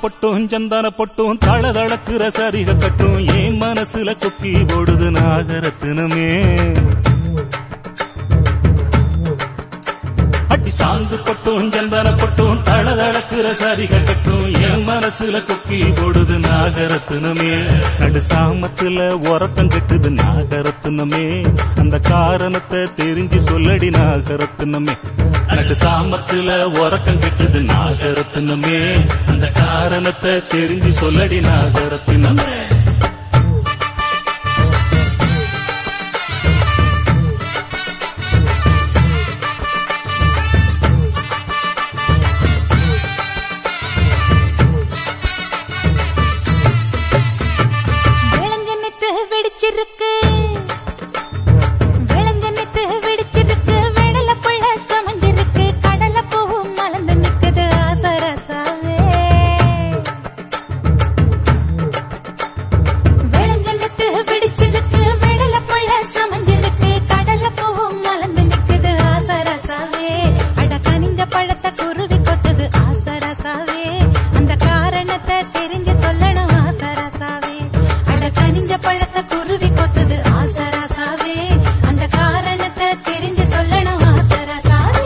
பொட்டும் சந்தன பொட்டும் தளதளக்குற சரிக கட்டும் என் மனசுல கொக்கி ஓடுது நாகரத்தினமே அடி சாந்து பொட்டும் சந்தன பொட்டும் தளதளக்குற சரிக கட்டும் என் மனசுல கொக்கி ஓடுது நாகரத்தினமே நடு சாமத்துல உறக்கம் கெட்டுது நாகரத்தினமே அந்த காரணத்தை தெரிஞ்சு சொல்லடி நாகரத்தினமே நடு சாமத்துல உறக்கம் கெட்டுது நாகரத்தினமே அந்த காரணத்தை தெரிஞ்சு சொல்லடி நாகரத்தினமே விளஞ்செண்ணெத்து வெடிச்சிருக்கு விளஞ்செண்ணெத்து வெடிச்சிருக்கு வெடல புள்ள சமைஞ்சிருக்கு கடல பூவும் மலர்ந்து நிக்குது ஆசரசாவே விளஞ்செண்ணெத்து வெடிச்சிருக்கு வெடல புள்ள சமைஞ்சிருக்கு கடல பூவும் மலர்ந்து நிக்குது ஆசரசாவே அட கனிஞ்ச பழத்தை குருவி கொத்துது ஆசரசாவே அந்த காரணத்தை தெரிஞ்சு சொல்லணும் ஆசரசாவே அட கனிஞ்ச பழத்தை குருவி கொத்துது ஆசரசாவே அந்த காரணத்தை தெரிஞ்சு சொல்லணும் ஆசரசாவே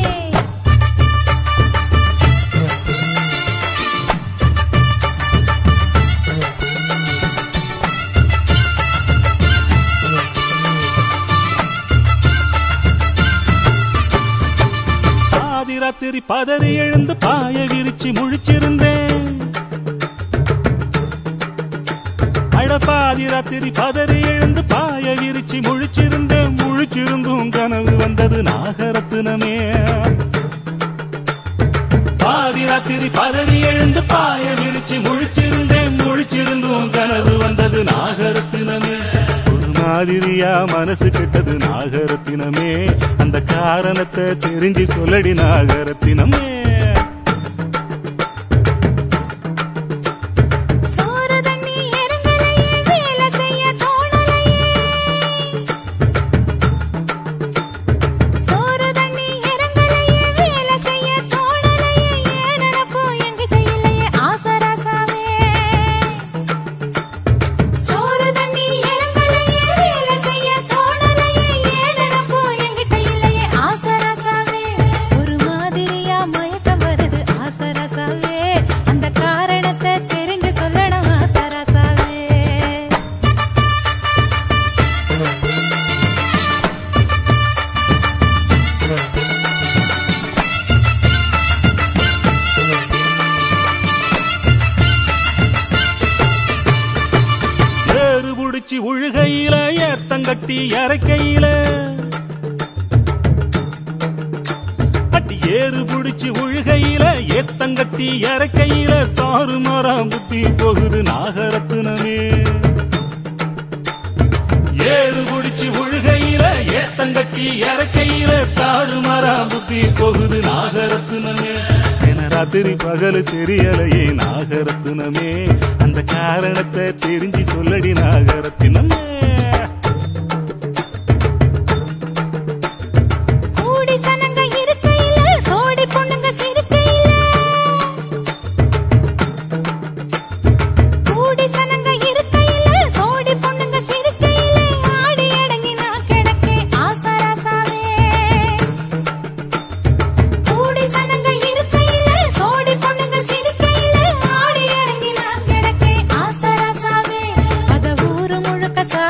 பாதி ராத்திரி பதறி எழுந்து பாய விரிச்சு முழிச்சிருந்தேன் அட பாதி ராத்திரி பதறி எழுந்து பாய விரிச்சு முழிச்சிருந்தேன் முழிச்சிருந்தும் கனவு வந்தது நாகரத்தினமே பாதி ராத்திரி பதறி எழுந்து பாய விரிச்சு முழிச்சிருந்தேன் முழிச்சிருந்தும் கனவு வந்தது நாகரத்தினமே ஒரு மாதிரியா மனசு கெட்டது நாகரத்தினமே அந்த காரணத்தை தெரிஞ்சு சொல்லடி நாகரத்தினமே சோறு தண்ணி இறங்கலையே வேலை செய்ய தோணலையே சோறு தண்ணி இறங்கலையே வேலை செய்ய தோணலையே ஏன் நினப்பு என்கிட்ட இல்லையே ஆசராசாவே சோறு தண்ணி இறங்கலையே வேலை செய்ய தோணலையே ஏன் நினப்பு என்கிட்ட இல்லையே ஆசராசாவே ஒரு மாதிரியா மயக்கம் வருது ஆசராசாவே அந்த காரணத்தை தெரிஞ்சு சொல்லணும் ஆசராசாவே ஏறு புடிச்சு உழுகையில ஏத்தங்கட்டி இறக்கையில அடி ஏறு புடிச்சு உழுகையில ஏத்தங்கட்டி இறக்கையில தாறு மரம் புத்தி போகுது நாகரத்தினமே ஏறு புடிச்சு உழுகையில ஏத்தங்கட்டி இறக்கையில தாறு மரம் புத்தி போகுது நாகரத்தினமே என ராத்திரி பகல் தெரியலையே நாகரத்தினமே அந்த காரணத்தை தெரிஞ்சு சொல்லடி நாகரத்தினமே கூடி சனங்க இருக்கையில சோடி பொண்ணுங்க சிரிக்கையில கூடி சனங்க இருக்கையில சோடி பொண்ணுங்க சிரிக்கையில ஆடி அடங்கி நான் கிடக்கே ஆசராசாவே கூடி சனங்க இருக்கையில சோடி பொண்ணுங்க சிரிக்கையில ஆடி அடங்கி நான் கிடக்கே ஆசராசாவே அத ஊரு முழுக்க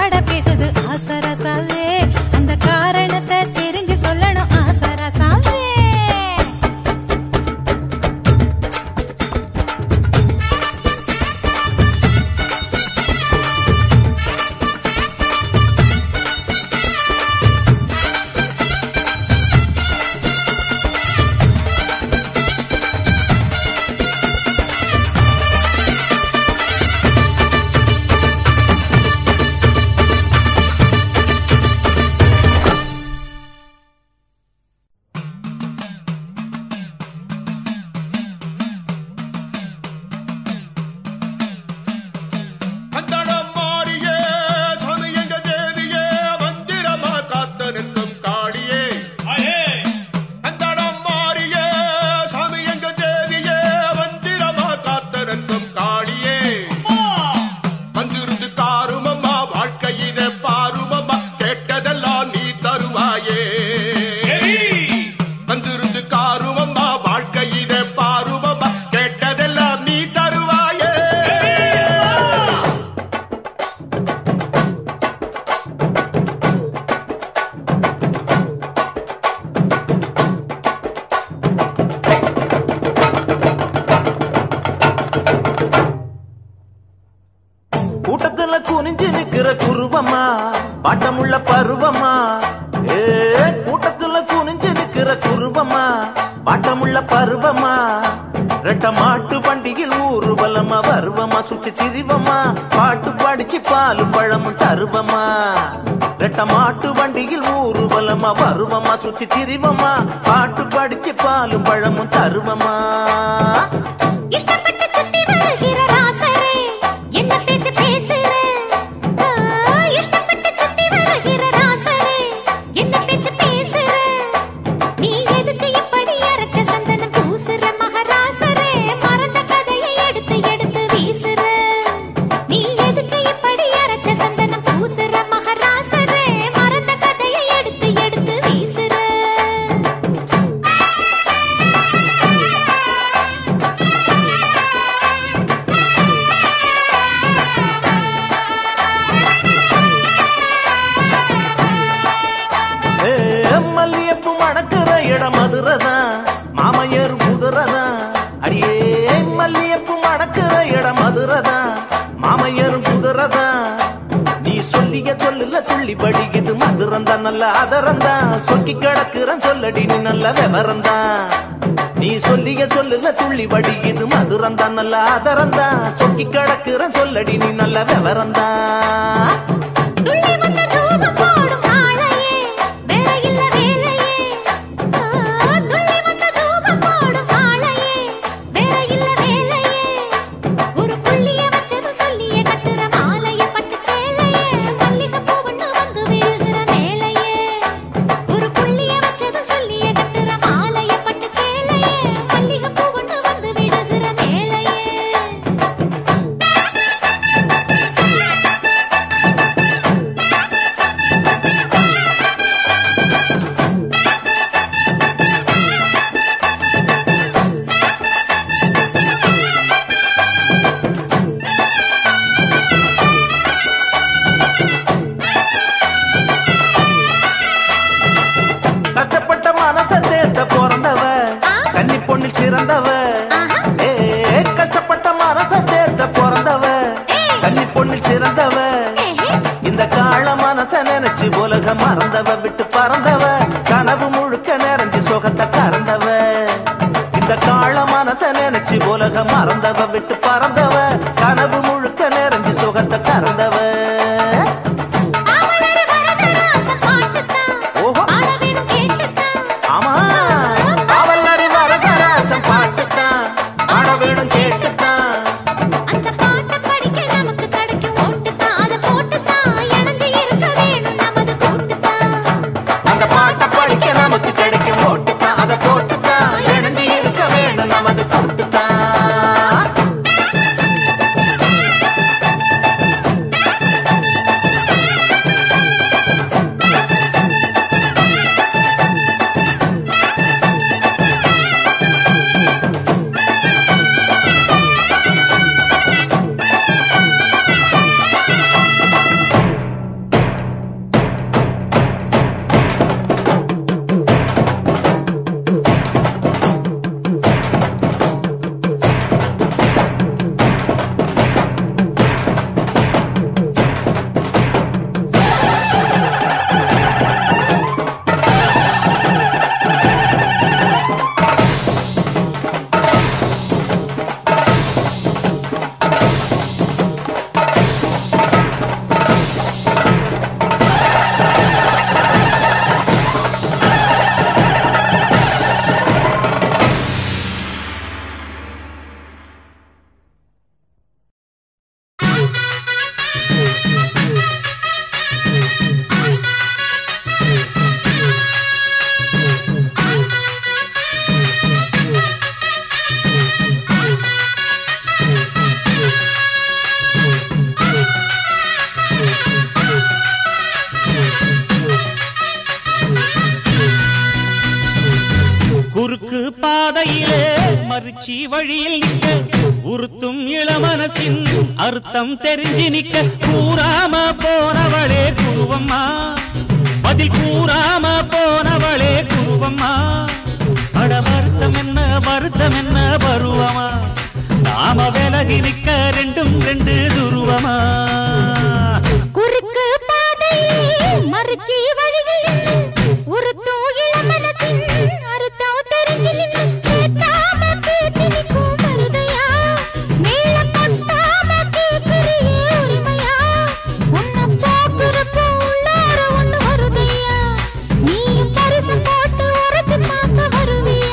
தாருமம்மா வாழ்க்கை இதே பாருமம்மா கேட்டதெல்லாம் நீ தருவாயே கூட்டத்துல குனிஞ்சு நிக்கிற குருவமா பாட்டமுள்ள பருவமா ஏ கூட்டத்துல குனிஞ்சு நிக்கிற குருவமா பாட்டமுள்ள பருவமா ரெட்ட மாட்டு வண்டியில் ஊர்வலமா வருவமா சுத்தி திரிவமா பாட்டு படிச்சு பாலும் பழமும் தருவமா ரெட்ட மாட்டு வண்டியில் ஊர்வலமா வருவமா சுத்தி திரிவமா பாட்டு படிச்சு பாலும் பழமும் தருவமா இஷ்டப்பட்டு சுத்தி வருகிற ராசரே என்ன பேச்சு பேசுற ஆ, இஷ்டப்பட்டு சுத்தி வருகிற ராசரே என்ன பேச்சு பேசுற நீ எதுக்கு இப்படி அரைச்ச சந்தனம் பூசுற மகராசரே மறந்த கதையை எடுத்து எடுத்து வீசுற நீ எதுக்கு இப்படி அரைச்ச சந்தனம் பூசுற மகராசரே மறந்த கதையை எடுத்து எடுத்து வீசுற ஏ, மல்லியப்பு மணக்கிற இடம் மதுரதான் மாமையர் குதிரதான் அடியே மல்லியப்பு மணக்கிற இடம் மதுரதான் மாமையர் குதிரதான் நீ சொல்லிய சொல்லுல துள்ளி படிக்குது மதுரந்தா நல்ல அதரந்தா சொக்கி கிடக்குறன் சொல்லடி நீ நல்ல விவரந்தா நீ சொல்லிய சொல்லுல துள்ளி படிக்குது மதுரந்தா நல்ல அதரந்தா சொக்கி கிடக்குறன் சொல்லடி நீ நல்ல விவரந்தா துள்ளி வந்த தூபம் போடும் ஆளையே வேற இல்ல வேலையே ஆ, துள்ளி வந்த தூபம் போடும் ஆளையே வேற இல்ல வேலையே ஒரு புள்ளிய வச்சது சொல்லிய கட்டுற மாலைய பட்டு சேலையே மல்லிகை பூவண்ணு வந்து விழுகிற மேலையே ஒரு புள்ளிய வச்சது சொல்லிய கட்டுற மாலைய பட்டு சேலையே மல்லிகை பூவண்ணு வந்து விழுகிற மேலையே கஷ்டப்பட்ட மனச தேத்த பிறந்தவ கன்னி பொண்ணு சிறந்தவ ஏ கஷ்டப்பட்ட மனச தேத்த பிறந்தவ கன்னி பொண்ணு சிறந்தவ இந்த கால மனச நினைச்சு உலக மறந்தவ விட்டு பறந்தவ கனவு முழுக்க நிறைஞ்சு சுகத்தை கறந்தவ இந்த கால மனச நினைச்சு உலக மறந்தவ விட்டு பறந்தவ கனவு முழுக்க நிறைஞ்சு சுகத்தை கறந்தவ அவளோட வரதராச பாட்டுத்தான் ஓஹோ. பாட வேணும் கேட்டுத்தான் ஆமா அவள் வரதராசம் பாட்டுத்தான் ஆட வேணும் கேட்டுத்தான் அந்த பாட்டை படிக்க நமக்கு கிடைக்கும் ஓட்டுத்தான் அதை போட்டுத்தான் இணைஞ்சு இருக்க வேணும் நமது கூட்டுத்தான் அந்த பாட்டை படிக்க நமக்கு கிடைக்கும் ஓட்டுத்தான் அதை போட்டுத்தான் இணைஞ்சு இருக்க வேணும் நமது கூட்டுத்தான் குறுக்கு பாதையிலே மறுச்சி வழியில் நிற்க உறுத்தும் இளமனசின் அர்த்தம் தெரிஞ்சு நிக்க கூறாம போனவளே குருவம்மா பதில் கூறாம போனவளே குருவம்மா அட வருத்தம் என்ன வருத்தம் என்ன பருவமா நாம விலகி நிக்க ரெண்டும் ரெண்டு துருவமா குறுக்கு பாதையிலே மறுச்சி வழியில் நின்னு உறுத்தும் இளமனசின் அறுத்தம் தெரிஞ்சு நின்னு பேத்தாம பேத்தி நிக்கும் மருதையா மேல கொட்டாம கேக்குறியே உரிமையா உன்னை பாக்குறப்போ உள்ளார ஒண்ணு வருதையா நீயும் பரிசு போட்டு உரசி பார்க்க வருவியா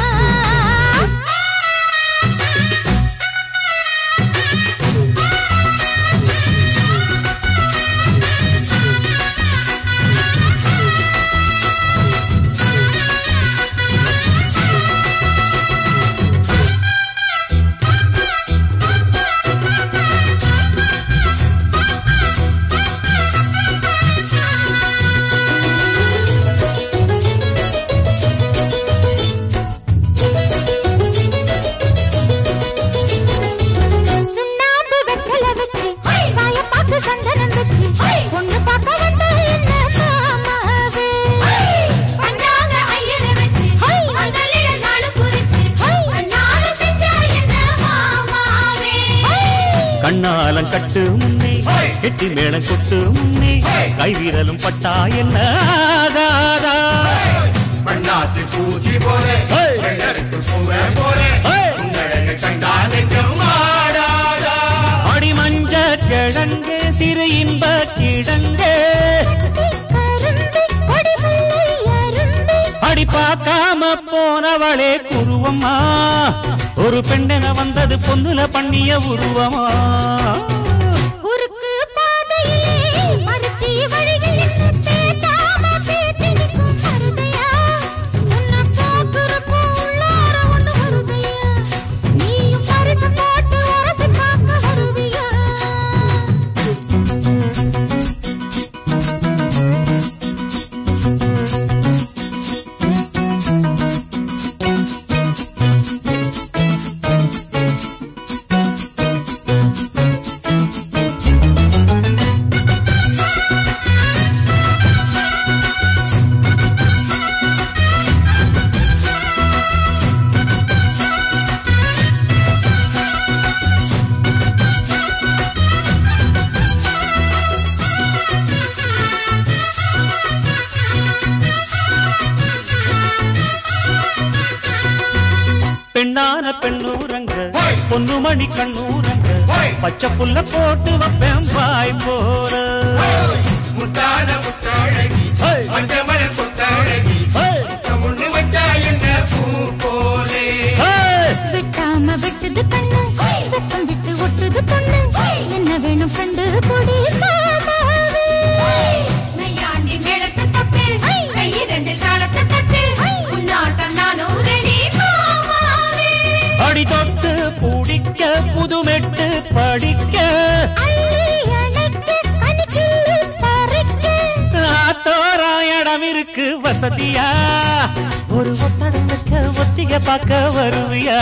சுண்ணாம்பு வெத்தல வச்சு சாயப்பாக்கு சந்தனம் வச்சு பொண்ணு பார்க்க வந்த என்ன மாமாவே பஞ்சாங்க ஐயர வச்சு அண்ணலிட நாளு குறிச்சு அண்ணால செஞ்சா என்ன மாமாவே கண்ணாலம் கட்டு முன்னே கெட்டி மேளம் கொட்டு முன்னே கைவிரலும் பட்டா என்ன ஆகாதா பண்ணாத்து பூஜி போலே ஏய். வெள்ளருக்கு பூவே போலே ஏய். உங்களழக கண்டா நெஞ்சம் மாடாதா அடி மஞ்ச கிழங்கு சிறு இன்ப கிழங்கு கரும்பு கொடி முல்லை அரும்பு அடி பார்க்காம போனவளே குருவம்மா ஒரு பெண்ணென வந்தது பொண்ணுல பண்ணிய உருவமா குறுக்கு பாதையிலே மறுச்சி வழியில் நின்னு பேத்தாம பேத்தி நிக்கும் மருதையா உன்னை பார்க்கிறப்போ உள்ளார ஒண்ணு வருதையா நீயும் பரிசு போட்டு உரசி பார்க்க வருவியா பெண்ணான பெண்ணூரங்க பொண்ணு மணி கண்ணூரங்க ஓய். பச்சை புல்ல போட்டு வைப்பேன் பாய் போற முத்தான முத்தாழகி ஏய். மஞ்சமலர் கொத்தாழகி ஏய். முன்னு வச்சா என்ன பூ போலே ஏய்! வெட்டாம வெட்டுது கண்ணு வெப்பம் விட்டு ஒட்டுது பொண்ணு என்ன வேணும் கண்டு பொடி மாமாவே நையாண்டி மேளத்தை தொட்டு கை ரெண்டு சாலத்தை தட்டு உன்னாட்டம் நானும் ரெடி மாமாவே அடி தொட்டு பிடிக்க புதுமெட்டு படிக்க அள்ளி அணைக்க கனிக்கிள்ளி பறிக்க ஆத்தோரா இடம் இருக்கு வசதியா ஒரு ஒத்தடம் வைக்க ஒத்திக பார்க்க வருவியா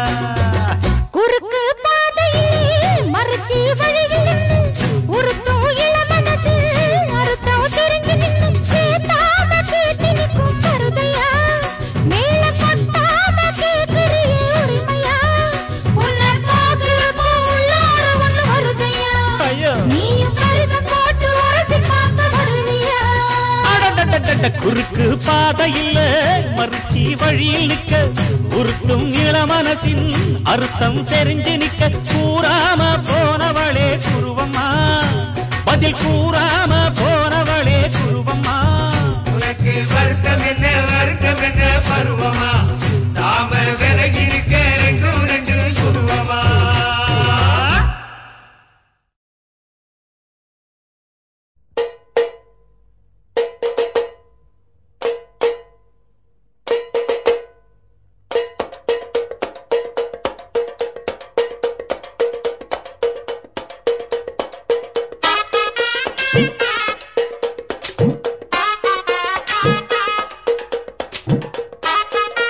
குறுக்கு பாதையிலே மறுச்சி வழியில் நின்னு உருத்தும் இளமனசில் அறுத்தம் தெரிஞ்சு நின்னு சேத்தாம கேட்டி நிற்கும் மருதையா மேல கொட்டாம கேக்குறியே உரிமையா உன்னை பார்க்கிறப்போ உள்ளார ஒண்ணு வருதையா ஐயோ நீயும் பரிசு போட்டு உரசி பார்க்க வருவியா அடடடடட, குறுக்கு பாதையில் மறுச்சி வழியில் நிக்க உருத்தும் இளமனசின் அர்த்தம் தெரிஞ்சு நிக்க கூறாம போனவளே குருவம்மா பதில் கூறாம போனவளே குருவம்மா உனக்கு வருத்தம் என்ன வருத்தம் என்ன பருவமா தாம விலகி இருக்க ரெண்டும் ரெண்டு சுருவமா Thank you.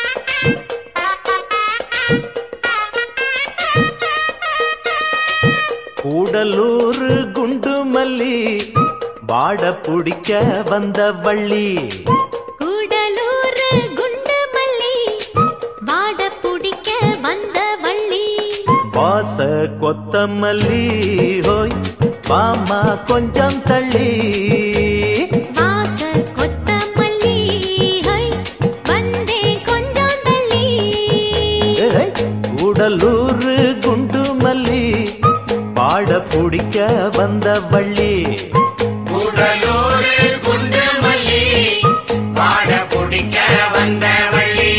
கூடலூர் குண்டு மல்லி வாட பிடிக்க வந்த வள்ளி கூடலூர் குண்டு மல்லி வாட புடிக்க வந்த வள்ளி வாச கொத்தமல்லி ஹோய் வாமா கொஞ்சம் தள்ளி வாச கொத்தமல்லி ஹை வந்தே கொஞ்சம் தள்ளி ஏய், கூடலூர் குண்டு மல்லி பாட பிடிக்க வந்த வள்ளி கூடலூர் குண்டு மல்லி பாட பிடிக்க வந்த வள்ளி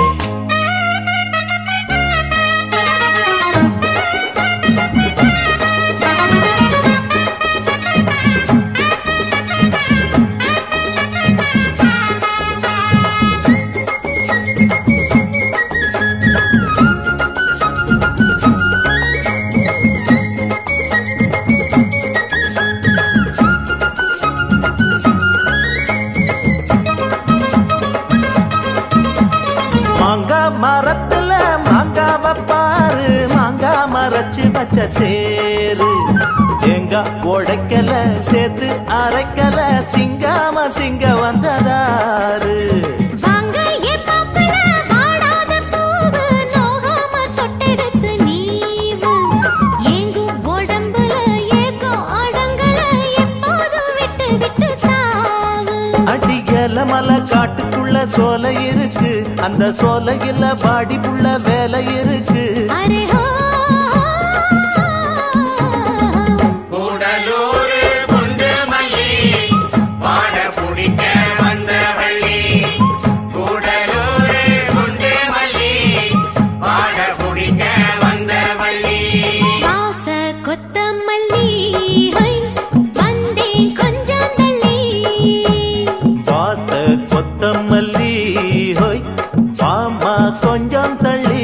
மாங்கா மரத்துல மாங்காவ பாரு மாங்கா மரச்சு வச்ச தேரு தேங்காய் உடைக்கல சேர்த்து அரைக்கல திங்காம திங்க வந்ததாரு வாங்க ஏ பாப்பல வாடாத பூவு நோகாம தொட்டெடுத்து நீவு ஏங்கும் உடம்புல ஏக்கம் அடங்கல எப்போதும் விட்டு விட்டு தாவு அடியல மலை காட்டுக்குள்ள சோலை இருக்கு அந்த சோலையில பாடிக்குள்ள வேலை இருக்கு அரே ஹோ கூடலூர் குண்டு மல்லி பாட பிடிக்க வந்த வள்ளி கூடலூர் குண்டு மல்லி பாட பிடிக்க வந்த வள்ளி வாச கொத்தமல்லி ஹை வந்தே கொஞ்சம் தள்ளி வாச கொத்தமல்லி ஹோய் வாமா கொஞ்சம் தள்ளி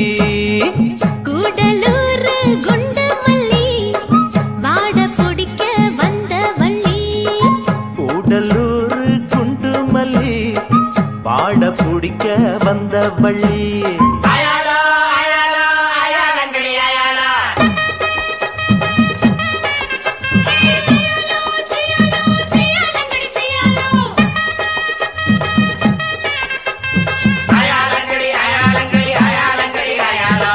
கூடலூர் குண்டு மல்லி வாட பிடிக்க வந்த வள்ளி கூடலூர் குண்டு மல்லி பாட பிடிக்க வந்த வள்ளி அயாலா அயாலா அயாலங்கடி அயாலா அயாலங்கடி அயாலங்கடி அயாலங்கடி அயாலா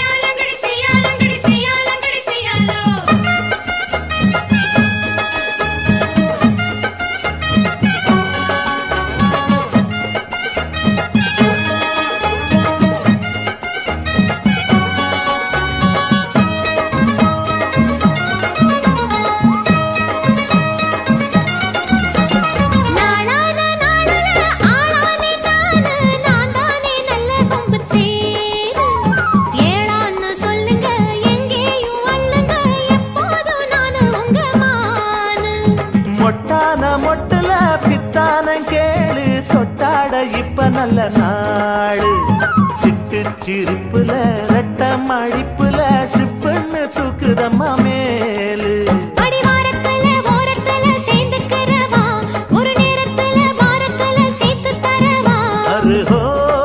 நாளான நாளுல ஆளானே நானு நான் தானே நல்ல கொம்பு தேரு ஏளான்னு சொல்லுங்க எங்கேயும் வல்லுங்க எப்போதும் நானு உங்க மானு மொட்டான மொட்டுல பித்தான கேளு தொட்டாட இப்ப நல்ல நாடு சிட்டு சிரிப்புல ரெட்ட மடிப்புல சிப்புன்னு தூக்குதம்மா மேலு அடிவாரத்துல ஓரத்துல சேர்ந்துக்கிறவா ஒரு நேரத்துல வாரத்துல சேர்த்து தரவா அருஹோ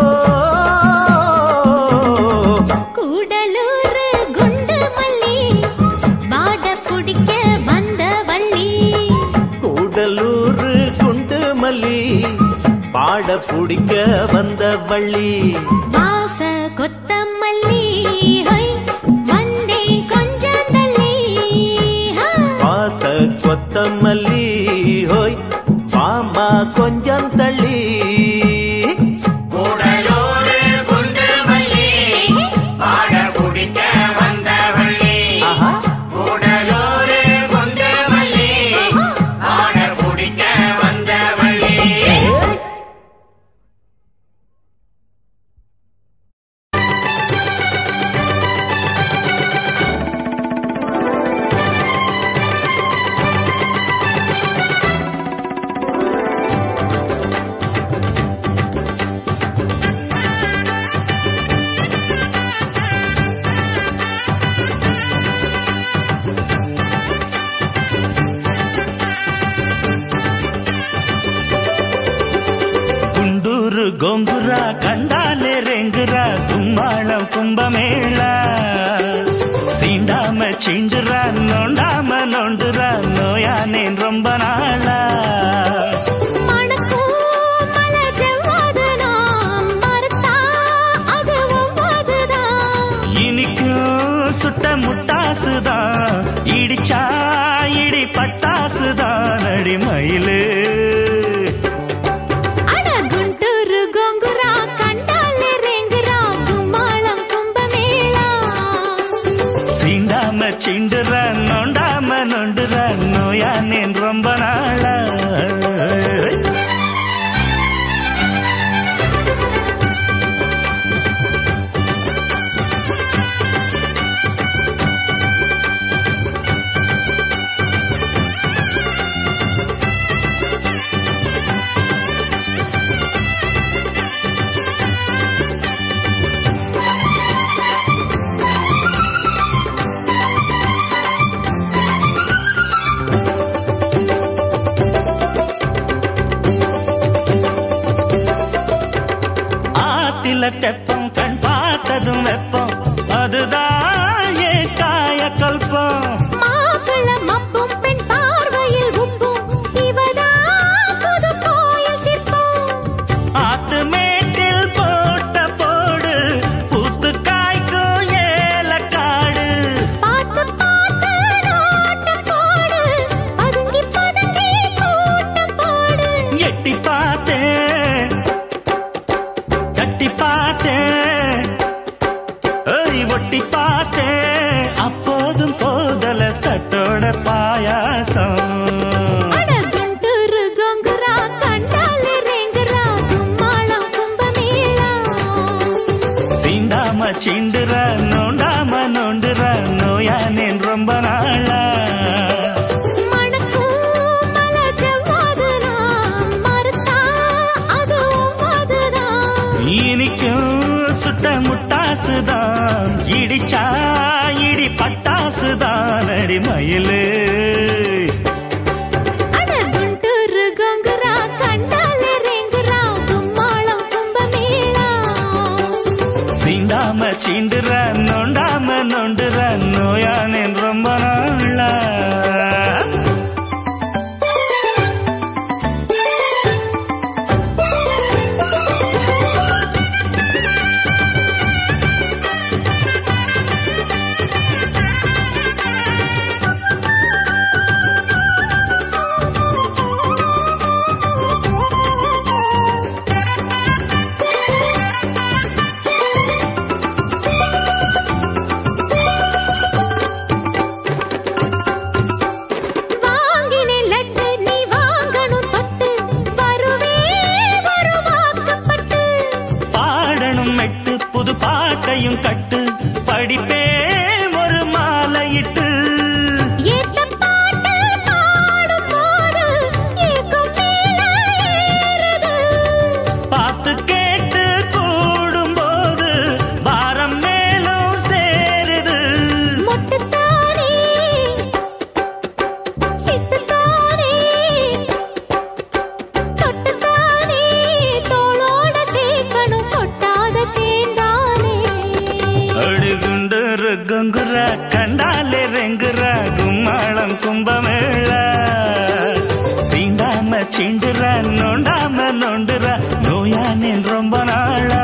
கூடலூர் குண்டு மல்லி வாட பிடிக்க வந்த வள்ளி கூடலூர் குண்டு மல்லி பாட பிடிக்க வந்த வள்ளி வாச கொத்தமல்லி ஹை வந்தே கொஞ்சம் தள்ளி ஹா. வாச கொத்தமல்லி ஹோய் வாமா கொஞ்சம் தள்ளி கூடலூர் குண்டு மல்லி பாட பிடிக்க வந்த வள்ளி ஆஹா கூடலூர் குண்டு மல்லி பாட பிடிக்க வந்த வள்ளி గుండూరు గొంగుర కండాలే రెంగుర తుమ్మాళం కుంభమేళ సీమ சீண்டாம சீண்டுறா நோண்டாம நோண்டுறா நோயானேன் ரொம்ப நாளா மணக்கும் மலை ஜவ்வாதுதான், மறுத்தா அது ஒவ்வாதுதான். இனிக்கும் சுட்ட முட்டாசுதான் இடிச்சா இடி பட்டாசுதான் அடி மயிலு அட குண்டூரு கோங்குரா, கண்டாலே ரேங்குரா, கும்மாளம் கும்பமேளா. சீண்டாம சீண்டுறா நோண்டாம நோண்டுறா நோயானேன் ரொம்ப நாளா ஆத்தில தெப்பம் கண் பார்த்ததும் வெப்பம் அதுதான் ஏன் காய கல்பம் மாப்பிள மப்பும் பெண் பார்வையில் உப்பும், இவதான் புது கோயில் சிற்பம். ஆத்து மேட்டில் போட்ட போடு பூத்து காய்க்கும் ஏலக்காடு பார்த்து பார்த்து நாட்டம் போடு, பதுங்கி பதுங்கி கூட்டம் போடு. எட்டி பார்த்தேன் தட்டி பார்த்தேன் ஏய் ஒட்டி பார்த்தேன் அப்போதும் போதல தட்டோட பாயாசம் அட குண்டூரு கோங்குரா, கண்டாலே ரேங்குரா, கும்மாளம் கும்பமேளா. சீண்டாம சீண்டுற நோண்டாம நோண்டுற நோயானேன் ரொம்ப நாளா மணக்கும் மலை ஜவ்வாதுதான், மறுத்தா அது ஒவ்வாதுதான். இனிக்கும் சுட்ட முட்டாசுதான் இடிச்சா இடி பட்டாசுதான் அடி மயிலு அட குண்டூரு கோங்குரா, கண்டாலே ரேங்குரா, கும்மாளம் கும்பமேளா. சீண்டாம சீண்டுற நோண்டாம நோண்டுற நோயானேன் ரொம்ப நாளா வாங்கினேன் லட்டு, நீ வாங்கணும் தொட்டு, வருவே வருவாக்கப்பட்டு. பாடணும் மெட்டு புது பாட்டையும் கட்டு படிப்பே ஒரு மாலையிட்டு ஏத்த பாட்டு பாடும்போது ஏக்கம் மேல ஏறுது. பார்த்து கேட்டு கூடும்போது பாரம் மேலும் சேருது மொட்டுத்தானே, சிட்டுத்தானே, தொட்டுத்தானே, தோளோட சேர்க்கணும் கொட்டாத தேன்தானே. அழுகுண்டு கங்குற கண்டாலே ரெங்குற கும்மாளம் கும்பமேள சீண்டாம சீண்டுற நோண்டாம நோண்டுற நோயானேன் ரொம்ப நாளா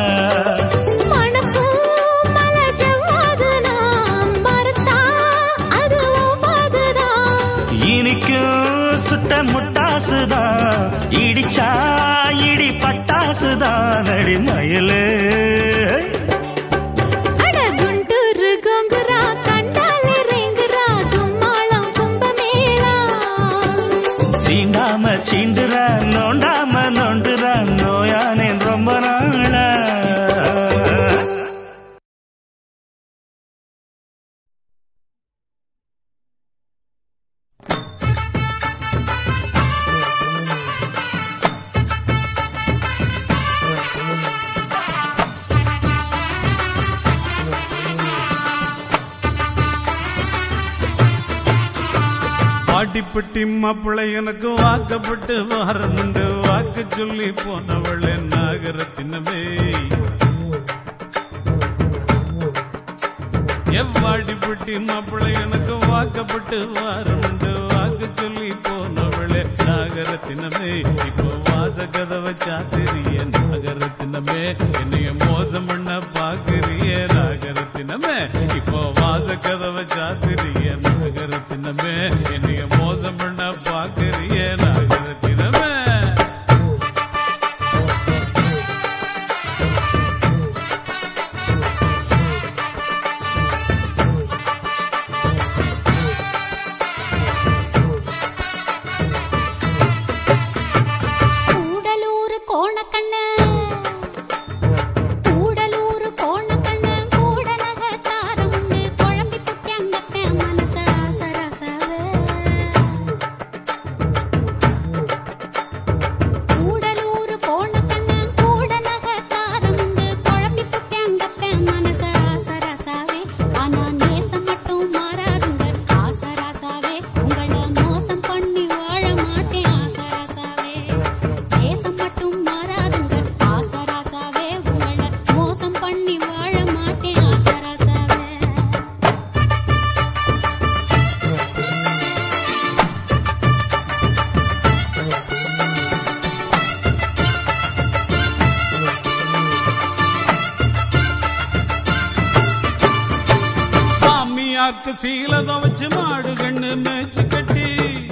மணக்கும் மலை ஜவ்வாதுதான், மறுத்தா அது ஒவ்வாதுதான். இனிக்கும் சுட்ட முட்டாசுதான் இடிச்சா இடி பட்டாசுதான் அடி மயிலு அட குண்டூரு கோங்குரா, கண்டாலே ரேங்குரா, கும்மாளம் கும்பமேளா. சீண்டாம சீண்டுற நோண்டாம நோண்டுற நோயானேன் ரொம்ப நாளா பாட்டிப்பட்டி மாப்பிள்ளை எனக்கு வாக்கப்பட்டு வரணுண்டு வாக்கு சொல்லி போனவள் நாகரத்தினமே எவ்வா வாடிப்பட்டி மாப்பிள்ளை எனக்கு வாக்கப்பட்டு வாரமுண்டு வாக்கு சொல்லி போனவளே நாகரத்தினமே இப்போ வாச கதவை சாத்திரிய நாகரத்தினமே என்னைய மோசம் பண்ண பாக்குறிய நாகரத்தினமே இப்போ வாச கதவை சாத்திரிய நாகரத்தினமே என்னைய மோசம் பண்ண பாக்குறிய நாகரத்தினமே கூடலூர் கோணக்கண்ண கூடலூர் கோணக்கண்ண கூட நகத்தாரம் உண்டு குழம்பி புட்டியங்கத்த மனச ராசராசாவே கூடலூர் கோணக்கண்ண கூட நகத்தாரம் உண்டு குழம்பி புட்டியங்கத்த மனச ராசராசாவே ஆனா நேசம் மட்டும் மாறாதுங்க ஆசராசாவே உங்களை மோசம் பண்ணி வாழ மாட்டேன் ஆசராசாவே தேசம் மட்டும் மாறாதுங்க ஆசராசாவே உங்களை மோசம் பண்ணி வாழ மாட்டேன் ஆசராசாவே மாமியாருக்கு சீலத வச்சு மாடு கண்ணு மேய்ச்சி கட்டி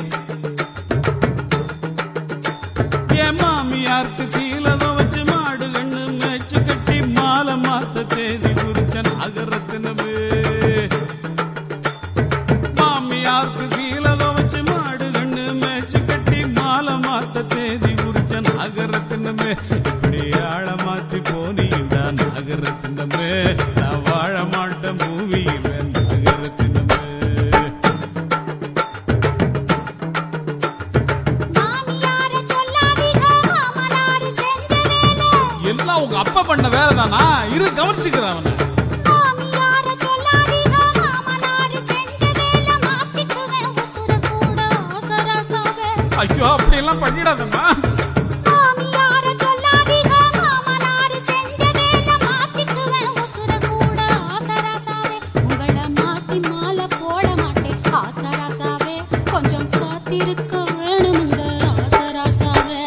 என் மாமியாருக்கு சீலத வச்சு மாடு கண்ணு மேய்ச்சி கட்டி மாலை மாத்த தேதி குறிச்சன் அகரத்தினமே மாமியாருக்கு சீலத வச்சு மாடு கண்ணு மேய்ச்சி கட்டி மாலை மாத்த தேதி குறிச்சன் அகரத்தினமே இப்படி ஆழ மாத்தி போனீங்க நகரத்தினமே நான் வாழ மாட்டேன் பூமியில் நகரத்தினமே மாமியார சொல்லாதீங்க மாமனார் செஞ்ச வேலை எல்லாம் உங்க அப்பா பண்ண வேலை தானா இரு கவனிச்சுக்கிறேன் அவனை மாமியார சொல்லாதீங்க மாமனார் செஞ்ச வேலை மாற்றிக்குவேன் உசுர கூட ஆசராசாவே ஐயோ அப்படி எல்லாம் பண்ணிடாதம்மா மாமியார சொல்லாதீங்க மாமனார் செஞ்ச வேலை மாற்றிக்குவேன் உசுர கூட ஆசராசாவே உங்களை மாத்தி மாலை போட மாட்டேன் ஆசராசாவே கொஞ்சம் காத்திருக்க வேணுமுங்க ஆசராசாவே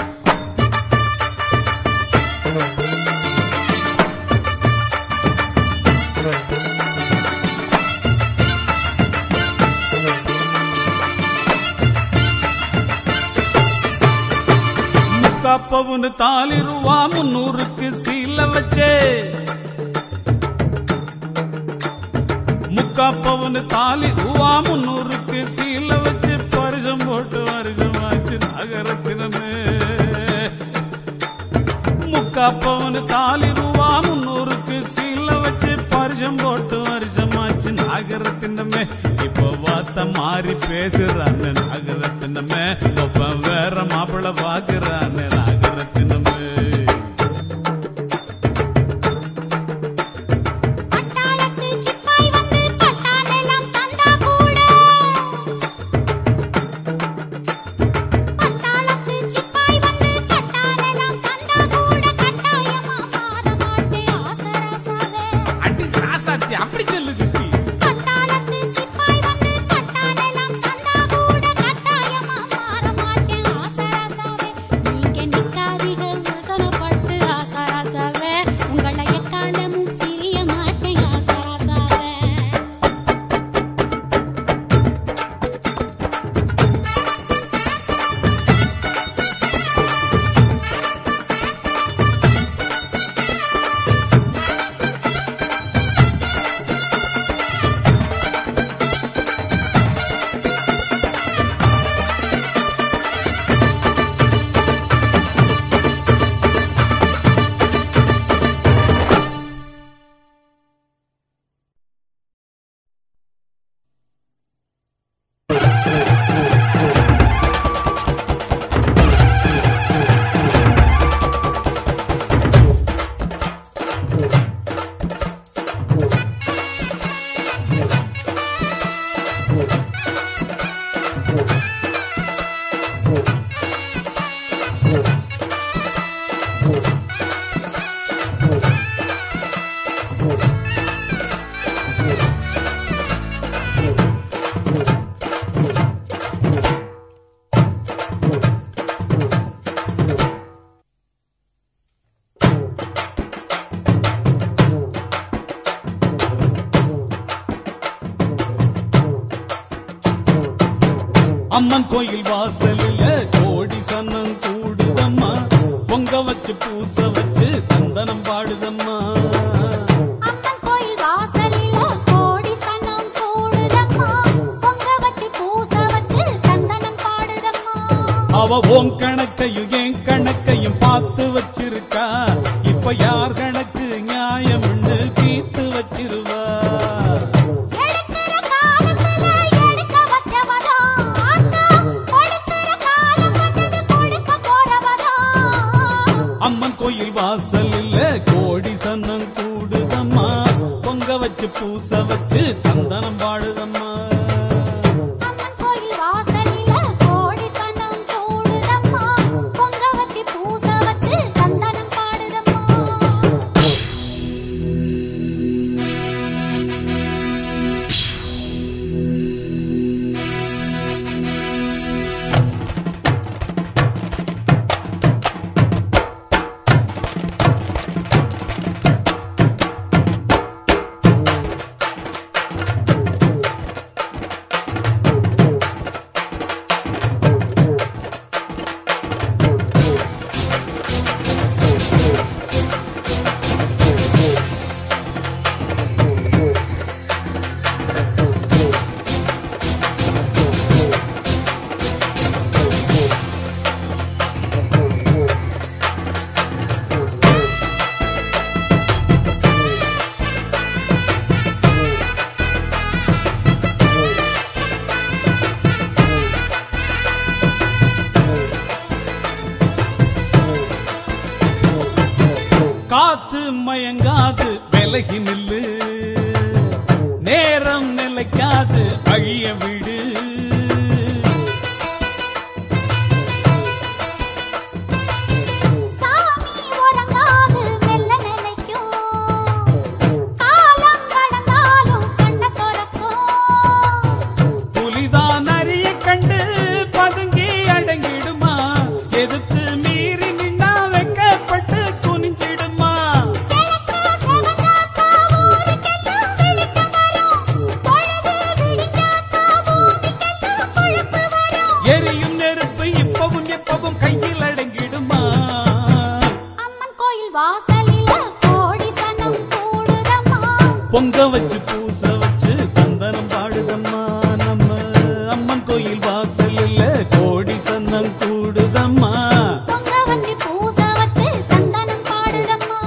முக்காப்பவுன்னு தாலி ரூபா முன்னூறுக்கு சீல வச்சே முக்காப்பவுன்னு தாலி ரூபா முன்னூறுக்கு சீல வச்சு பரிசம் போட்டு வருஷம் ஆச்சு நகரத்தினமே முக்காப்பவுன்னு தாலி ரூபா முன்னூறுக்கு சீல வச்சு பரிசம் போட்டு வருஷமாச்சு நாகரத்தினமே இப்போ வார்த்தை மாறி பேசுறான்னு நாகரத்தினமே ஒப்ப வேற மாப்பிள்ள பாக்குறான்னு நாகரத்தினமே பட்டாளத்து சிப்பாய் வந்து பட்டாளெல்லாம் தந்தா கூட பட்டாளத்து சிப்பாய் வந்து பட்டாளெல்லாம் தந்தா கூட கட்டாயமா மாற மாட்டேன் ஆசராசாவே அடி ராசாத்தி அப்படி சொல்லு குட்டி பட்டாளத்து சிப்பாய் வந்து பட்டாளெல்லாம் தந்தா கூட கட்டாயமா மாற மாட்டேன் ஆசராசாவே நீங்க நிக்காதீங்க வசனப்பட்டு ஆசராசாவே உங்களை எக்காலமும் பிரிய மாட்டேன் ஆசராசாவே ஆ அம்மன் கோயில் வாசலில் கோடி சன்னம் கூடுதம்மா பொங்க வச்சு பூச வச்சு தந்தனம் பாடுதம்மா அம்மன் கோயில் வாசலில கோடி சனம் கூடுதம்மா பொங்க வச்சு பூச வச்சு தந்தனம் பாடுதம்மா அவ உன் கணக்கையும் என் கணக்கையும் பார்த்து வச்சிருக்கா இப்ப யார் கணக்கு நியாயம்னு தீர்த்து வச்சிருவா எடுக்கிற காலத்துல எடுக்க வச்சவதா ஆத்தா கொடுக்கிற காலம் வந்தது கொடுக்க போறவதா அம்மன் கோயில் வாசலில் கோடி சன்னம் கூடுதம்மா பொங்க வச்சு பூச வச்சு தந்தனம் பாடுதம்மா அம்மன் கோயில் வாசலில கோடி சனம் கூடுதம்மா பொங்க வச்சு பூச வச்சு தந்தனம் பாடுதம்மா காத்து மயங்காது விலகி நில்லு நேரம் நிலைக்காது அழிய விடு சாமி உறங்காது மெல்ல நினைக்கும் காலம் கடந்தாலும் கண்ண துறக்கும் புலிதான் அரிய கண்டு பதுங்கி அடங்கிடுமா எதிர்த்து மீறி நின்னா வெக்கப்பட்டு துணிஞ்சிடுமா கிழக்கு செவந்தாக்கா ஊருக்கெல்லாம் வெளிச்சம் வரும் பொழுது விடிஞ்சாக்கா பூமிக்கெல்லாம் பொழப்பு வரும் எரியும் நெருப்பு இப்பவும் எப்பவும் கையில் அடங்கிடுமா அம்மன் கோயில் வாசலில கோடி சனம் கூடுதம்மா பொங்க வச்சு பூச வச்சு தந்தனம் பாடுதம்மா நம்ம அம்மன் கோயில் வாசலில் கோடி சன்னம் கூடுதம்மா பொங்க வச்சு பூச வச்சு தந்தனம் பாடுதம்மா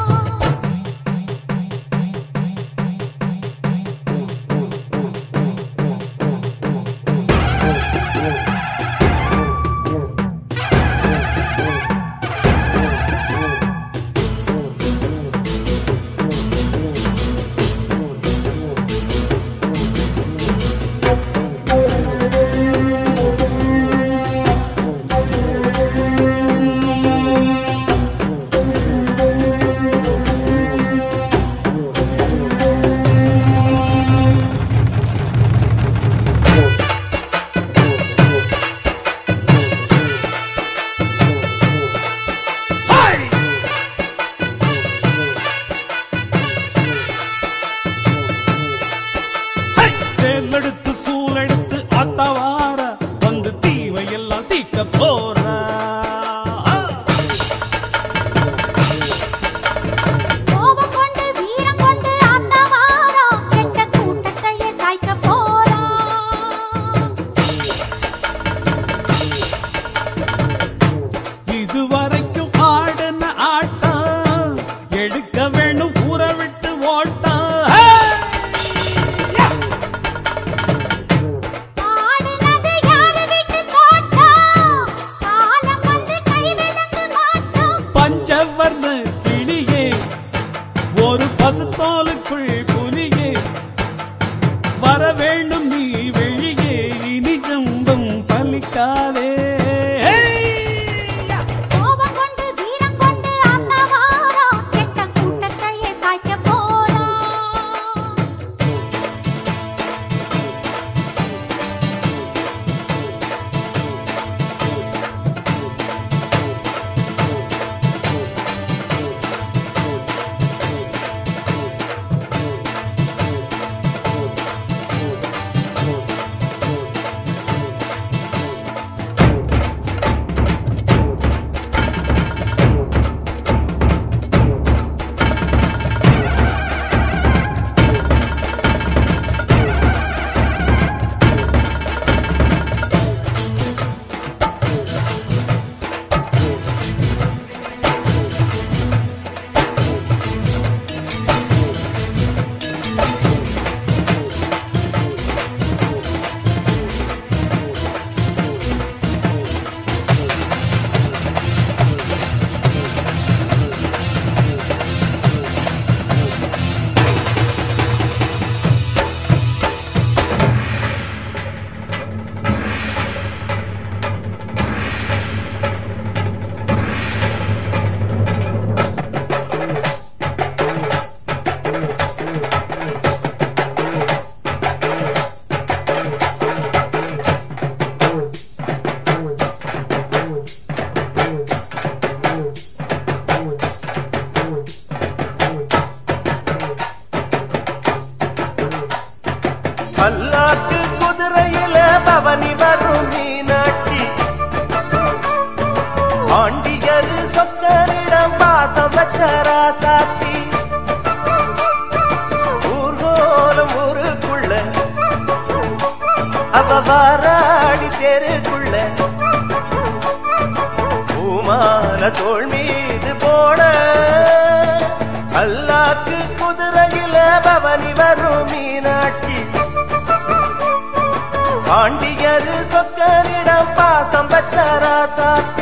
தேர்ந்தெடுத்து சூழெடுத்து அத்தவார வந்து தீவை எல்லாம் தீக்க போறா கோபம் கொண்டு வீரம் கொண்டு அந்த வாரா கெட்ட கூட்டத்தையே சாய்க்க போறா இதுவரைக்கும் ஆடின ஆட்டம் எடுக்க வேணும் ஊற விட்டு ஓட்டம் ஆடுனது யாரு வீட்டு தோட்டம் காலம் வந்து கை விலங்கு மாட்டோம் பஞ்சவர்ண கிளியே ஒரு பசுத்தோலுக்குள் புலியே வர வேண்டும் நீ வெளியே இனி ஜம்பம் பலிக்காதே கோபம் கொண்டு வீரம் கொண்டு அந்த வாரா கெட்ட கூட்டத்தையே சாய்க்க போறா அவ வாராடி தெருக்குள்ள பூமால தோள் மீது போட அல்லாக்கு குதிரையில பவனி வரும் மீனாட்சி பாண்டியரு சொக்கனிடம் பாசம் பச்சாரா சாத்தி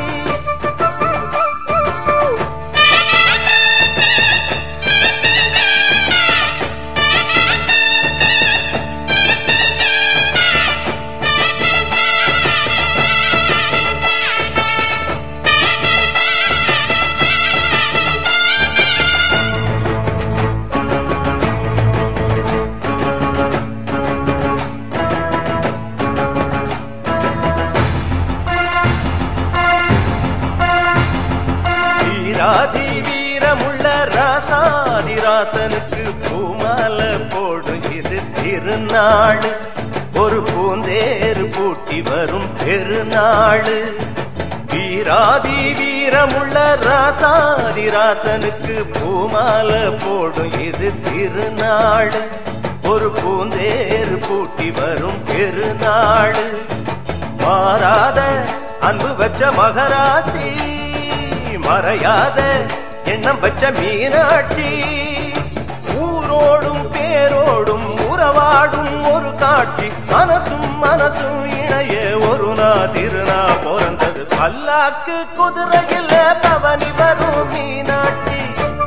வீராதி வீரமுள்ள ராசாதிராசனுக்கு பூமால போடும் இது திருநாள் ஒரு பூந்தேறு பூட்டி வரும் பெருநாள் வீராதி வீரமுள்ள ராசாதிராசனுக்கு பூமால போடும் இது திருநாள் ஒரு பூந்தேறு பூட்டி வரும் பெருநாள் மாறாத அன்பு வச்ச மகராசி மறையாத எண்ணம் வச்ச மீனாட்சி ஊரோடும் பேரோடும் உறவாடும் ஒரு காட்சி மனசும் மனசும் இணைய ஒரு நா திருநா பிறந்தது பல்லாக்கு குதிரையில் பவனி வரும் மீனாட்சி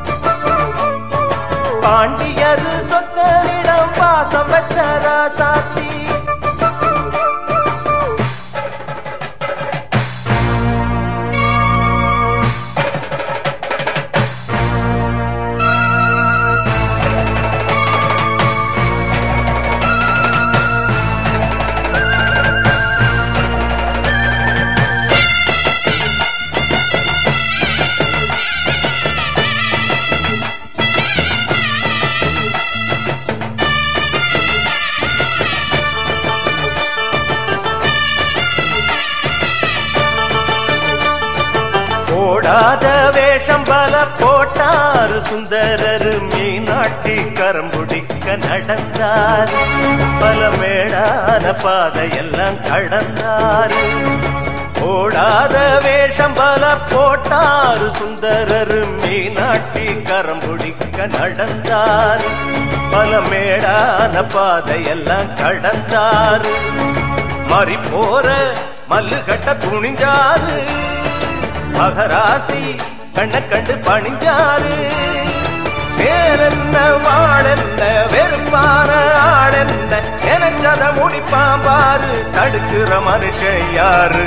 பாண்டியரு சொற்களிடம் பாசம் வச்ச ராசாத்தி போடாத வேஷம் பல போட்டாரு சுந்தரரு மீனாட்டி கரம்புடிக்க நடந்தார் பல மேடான பாதையெல்லாம் கடந்தாரு போடாத வேஷம் பல போட்டாரு சுந்தரரு மீனாட்டி கரம்புடிக்க நடந்தார் பல மேடான பாதையெல்லாம் கடந்தாரு மறி போற மல்லு கட்ட துணிஞ்சாரு மகராசி கண்ண கண்டு பணிஞ்சாரு பேரென்ன வாழென்ன வெறுப்பான ஆளென்ன எனச்சத முடிப்பான் பாரு தடுக்கிற மனுஷன் யாரு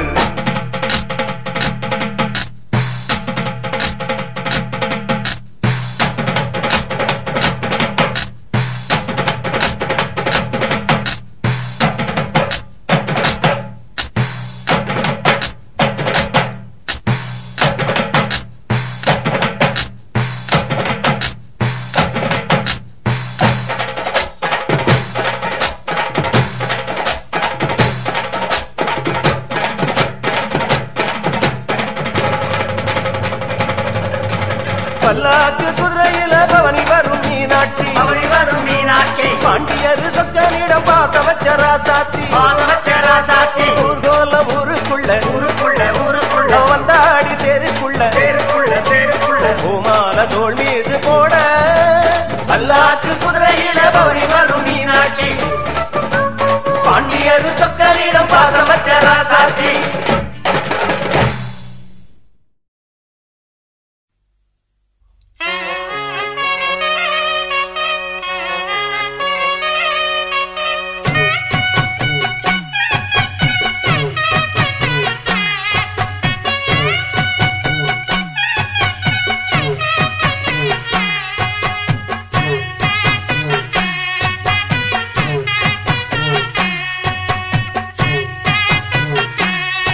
பல்லாக்கு குதிரையில பவனி வரும் மீனாட்சி பவனி வரும் மீனாட்சி பாண்டியர் சொக்கனிடம் பாச வச்ச ராசாத்தி பாசவச்சரா சாத்தி ஊர்கோல ஊருக்குள்ள ஊருக்குள்ள ஊருக்குள்ள வந்தாடி தெருக்குள்ள தேருக்குள்ள தேருக்குள்ள பூமால தோல் மீது போட பல்லாக்கு குதிரையில பவனி வரும் மீனாட்சி பாண்டியர் சொக்கரிடம் பாசவச்சரா சாத்தி Thank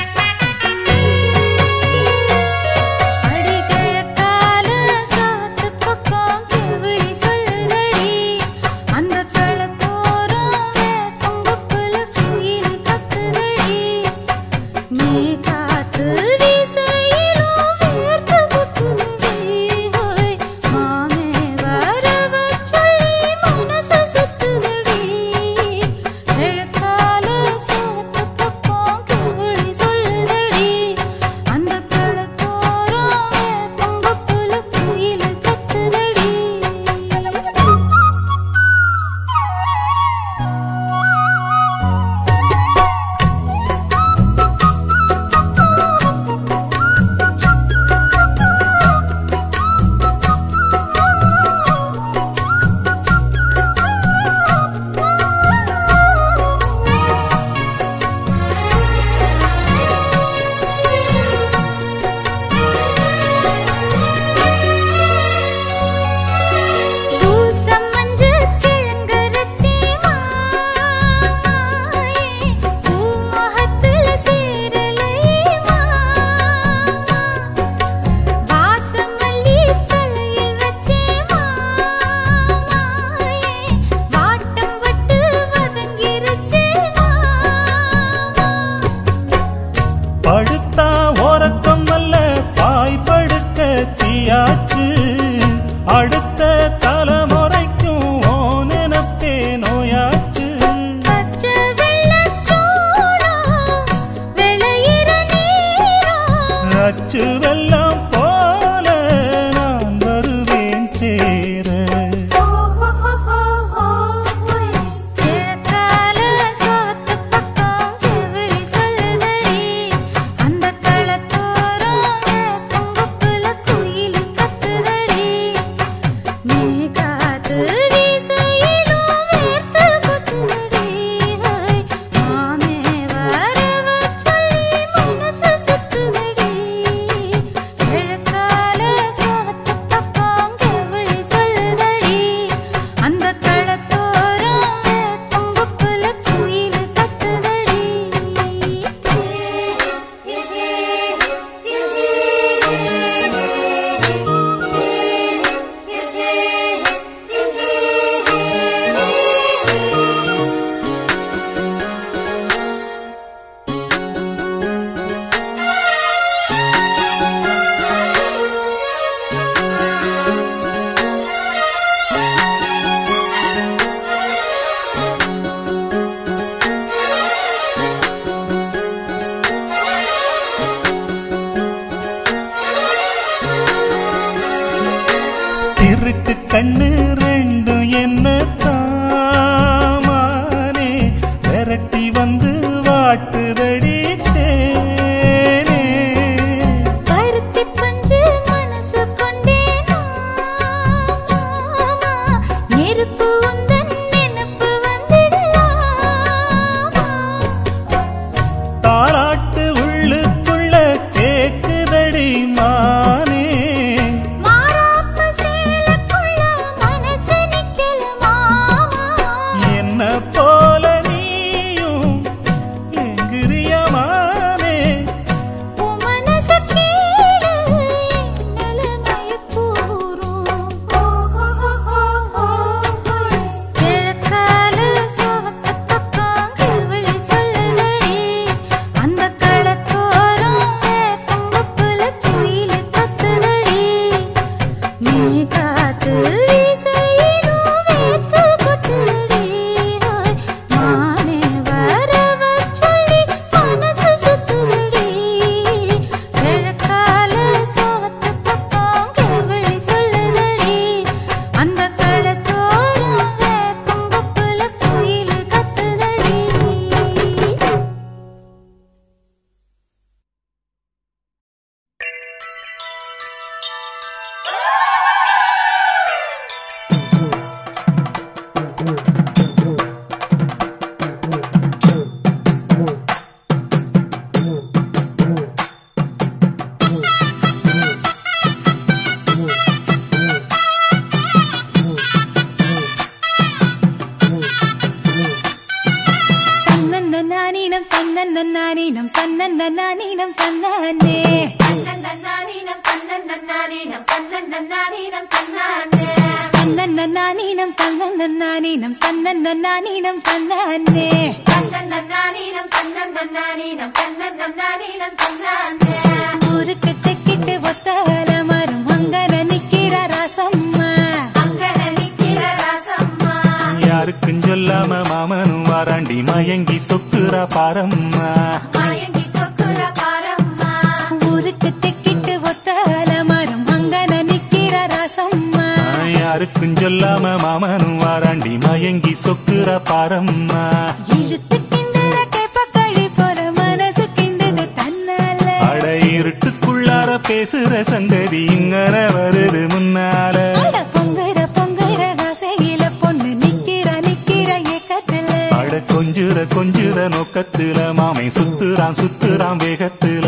தன்னன்னானீனம் தன்னானே தன்னன்னானீனம் தன்னன்னானீனம் தன்னன்னானீனம் தன்னானே தன்னன்னானீனம் தன்னன்னானீனம் தன்னன்னானீனம் தன்னானே தன்னன்னானீனம் தன்னன்னானீனம் தன்னன்னானீனம் தன்னானே ஊருக்கு செக்கிட்டு ஒத்தால மரம் அங்கன நிக்கிற ராசம்மா அங்கன நிக்கிற ராசம்மா யாருக்கும் சொல்லாம மாமனும் வாராண்டி மயங்கி சொக்குறா பாரம்மா மயங்கி சொக்குற பாரம்மா ஊருக்கு தெக்கிட்டு ஒத்தால மரம் அங்கன நிக்கிற ராசம்மா யாருக்கும் சொல்லாம மாமனும் வாராண்டி மயங்கி சொக்குறா பாரம்மா இழுத்து கிண்டுற கேப்ப கழி போற மனசு கிண்டுது தன்னால அட இருட்டுக்குள்ளார பேசுற சங்கதி இங்கன வருது முன்னால அட பொங்குற பொங்குற ஆசையில பொண்ணு நிக்கிற நிக்கிற ஏக்கத்துல அட கொஞ்சுற கொஞ்சுற நோக்கத்துல மாமை சுத்துறான் சுத்துறான் வேகத்துல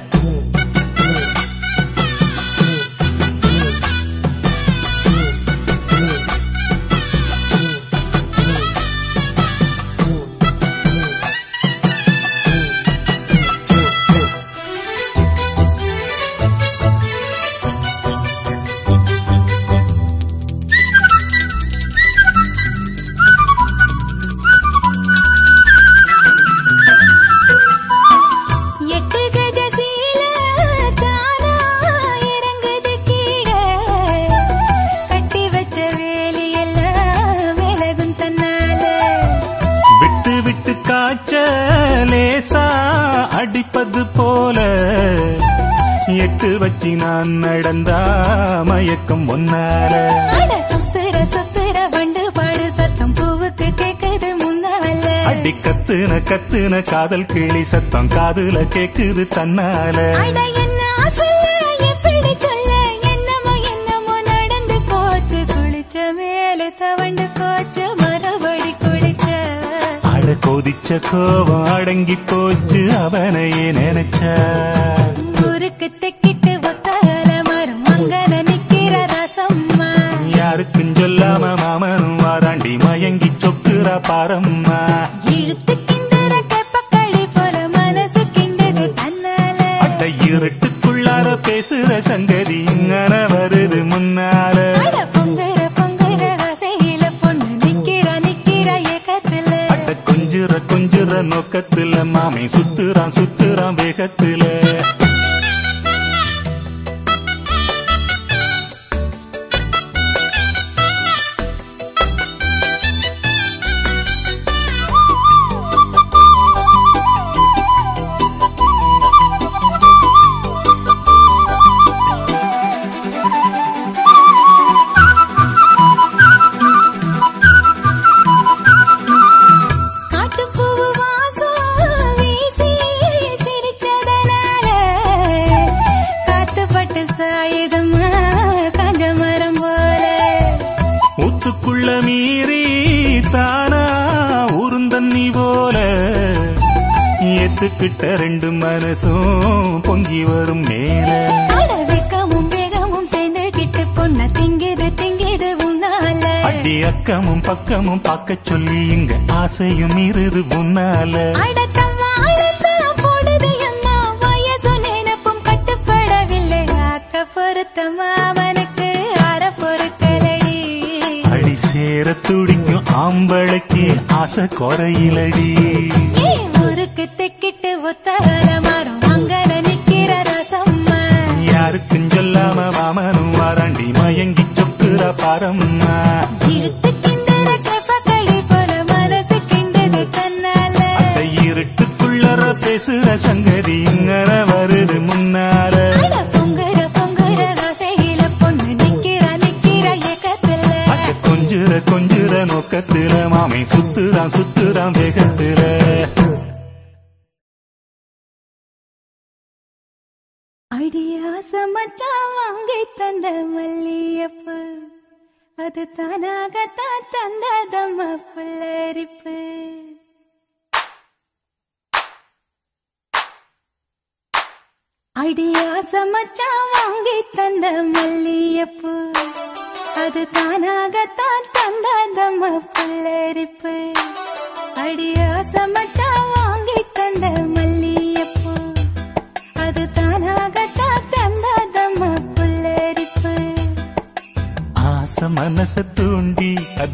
எட்டு கஜ சீல தானா இறங்குது கீழே கட்டி வச்ச வேலி எல்லாம் விலகும் தன்னால விட்டு விட்டு காய்ச்ச லேசா அடிப்பது போல எட்டு வச்சு நான் நடந்தா மயக்கம் ஒன்னால அட சுத்துற சுத்துற வண்டு பாடு சத்தம் பூவுக்கு கேக்குது முன்னால அடி கத்துன கத்துன காதல் கிளி சத்தம் காதுல கேக்குது தன்னால அட என்ன சொல்ல எப்படி சொல்ல என்னமோ என்னமோ நடந்து போச்சு குளிச்ச மேல தவண்டு போச்சு மறுபடி குளிச்ச அட கொதிச்ச கோபம் அடங்கி போச்சு அவனையே நினைச்ச ஊருக்கு தெக்கிட்டு ஒத்தால மரம் அங்கன நிக்கிற ரசம்மா யாருக்கும் சொல்லாம மாமனும் வாராண்டி மயங்கி சொக்குறா பாரம்மா இழுத்து கிண்டுற கெப்பக்களி போல மனசு கிண்டுது தன்னால அட இருட்டுக்குள்ளார பேசுற சங்கதி இங்கன வருது முன்னால அட பொங்குற பொங்குற ஆசையில பொண்ணு நிக்கிற நிக்கிற ஏக்கத்துல அட கொஞ்சுற கொஞ்சுற நோக்கத்துல மாமை சுத்துறான் சுத்துறான் வேகத்துல காட்டுப்பூவு வாசம் வீசி சிரிச்சதனால காத்துப்பட்டு சாயுதம்மா காஞ்ச மரம் போல ஊத்துக்குள்ள மீறி தானா உருந்தண்ணி போல ஏத்துக்கிட்ட ரெண்டு மனசும் பொங்கி வரும் மேல அட வெக்கமும் வேகமும் சேர்ந்து கிட்டு பொண்ண திங்குது திங்குது உன்னால அடி அக்கமும் பக்கமும் பார்க்க சொல்லி இங்க ஆசையும் இருது முன்னால அடத்தம்மாளத்தம் போடுது அம்மா வயசு நினைப்பும் கட்டுப்படவில்லை ஆக்க பொருத்தமா அவனுக்கு அற பொறுக்கலடி அடி சேர துடிக்கும் ஆம்பளைக்கு ஆசை குறையிலடி ஏ ஊருக்கு தெக்கிட்டு ஒத்தால மரம் அங்கன நிக்கிற ரசம்மா யாருக்கும் சொல்லாம மாமனும் வாராண்டி மயங்கி சொக்குற பாரம்மா இழுத்து கிண்டுற கெப்பக்களி போல மனசு கிண்டுது தன்னால அந்த இருட்டுக்குள்ளற பேசுற சங்கதி இங்கன வருது முன்னால அட பொங்குற பொங்குற ஆசையில பொண்ணு நிக்கிற நிக்கிற ஏக்கத்துல அட கொஞ்சுற கொஞ்சுற நோக்கத்துல மாமை சுத்துறான் சுத்துறான் வேகத்துல அடியாச மச்சான் வாங்கி தந்த மல்லியப்பு அது தானாகத்தான் தந்ததம்ம புல்லரிப்பு அடியாச மச்சான் வாங்கி தந்த மல்லியப்பு அது தானாகத்தான் தந்ததம்ம புல்லரிப்பு அடியாச மச்சான் வாங்கி தந்த மல்லியப்பு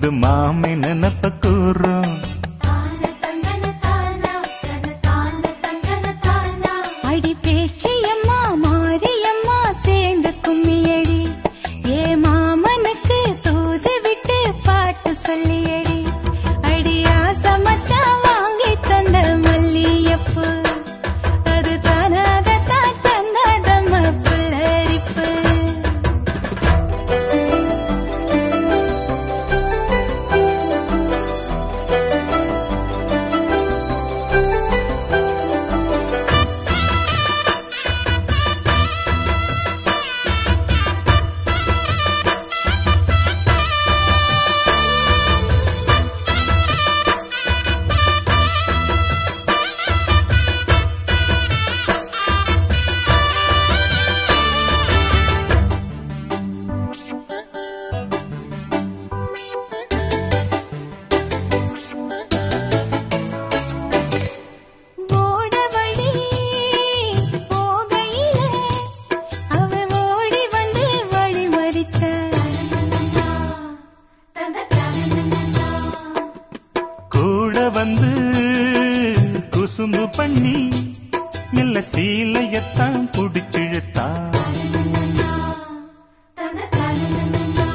அது மாமி நினப்ப கூறும் தான தந்தன தானா தன தான தந்தன தானா அடி பேச்சியம்மா மாரியம்மா சேர்ந்து கும்மியடி ஏ மாமனுக்கு தூது விட்டு பாட்டு சொல்லியடி அடியா சமச்சா வாங்கி தந்த மல்லியப்பு அது தானாகத்தான் தந்தாதம்ம புல்லரிப்பு ஓட வழி போகையில அவ ஓடி வந்து வழி மறிச்ச தந்த தான கூட வந்து குசும்பு பண்ணி மெல்ல சீலையத்தான் புடிச்சிழுத்தா தந்த தான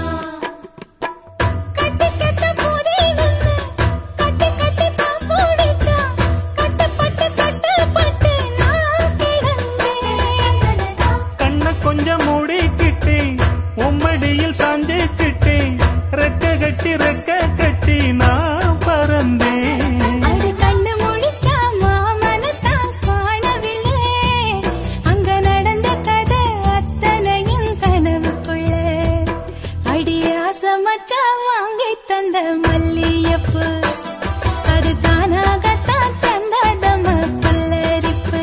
கட்டி கட்ட போதே நின்னு கட்டி கட்டி தான் போடிச்சா கட்டப்பட்டு கட்டப்பட்டு நான் கிடந்தேன் கண்ண கொஞ்சம் மூடிக்கிட்டே உம்மடியில் சாஞ்சிக்கிட்டே ரெக்க கட்டி ரெக்க கட்டி நான் பறந்தேன் அடி கண்ணு முழிச்சா மாமனத்தான் காணவில்லை அங்க நடந்த கதை அத்தனையும் கனவுக்குள்ள அடியா சமச்சா வாங்கி தந்த மல்லியப்பு அது தானாகத்தான் தந்தாதம்ம புல்லரிப்பு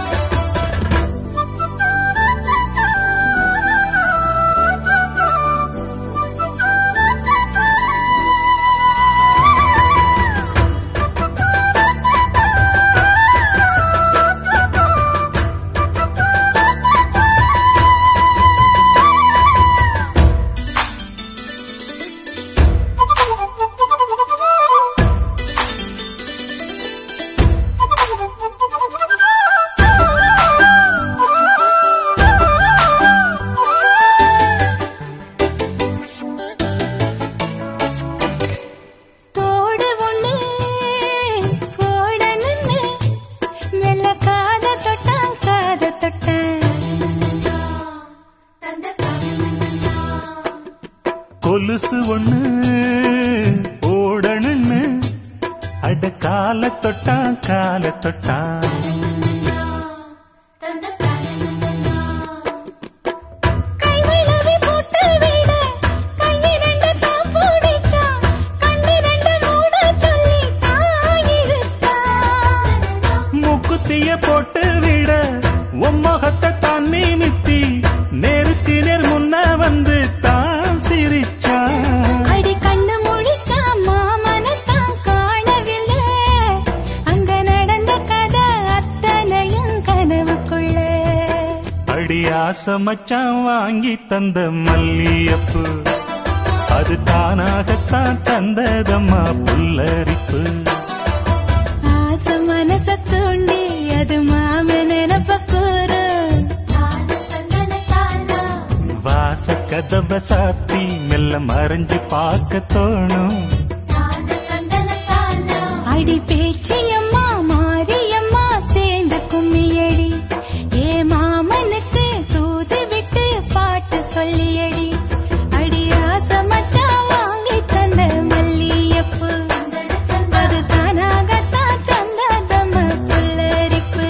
தோடு ஒண்ணு போட நின்னு மெல்ல காத தொட்டான் காத தொட்டான் தந்த தான கொலுசு ஒண்ணு ஓடணுன்னு அட கால தொட்டா கால தொட்டா தந்த தான கை விளவி போட்டு விட கையிரண்டு தான் பூடிச்சா கண்ணிரண்டு மூட சொல்லி தாயிழுத்தா மூக்குத்திய போட்டு விட உம்மகத்தை தான் நிமித்தி நேருக்கு நேர் முன்ன வந்து தான் சிரிச்சா அடி கண்ணு முழிச்சா மாமனத்தான் காணவில்லை அங்க நடந்த கதை அத்தனையும் கனவுக்குள்ள அடி ஆசை மச்சான் வாங்கி தந்த மல்லியப்பு அது தானாகத்தான் தந்ததம்மா புல்லரிப்பு ஆசை மனச தூண்டி அது மாம நினப்ப கூறு தான தந்தன தானா வாச கதவை சாத்தி மெல்ல மறைஞ்சு பார்க்க தோணும் தான தந்தன தானா அடி பேச்சியம்மா மாரியம்மா சேர்ந்து கும்மியடி ஏ மாமனுக்கு தூது விட்டு பாட்டு சொல்லியடி அடி ஆசை மச்சான் வாங்கி தந்த மல்லியப்பு அது தானாகத்தான் தந்தாதம்ம புல்லரிப்பு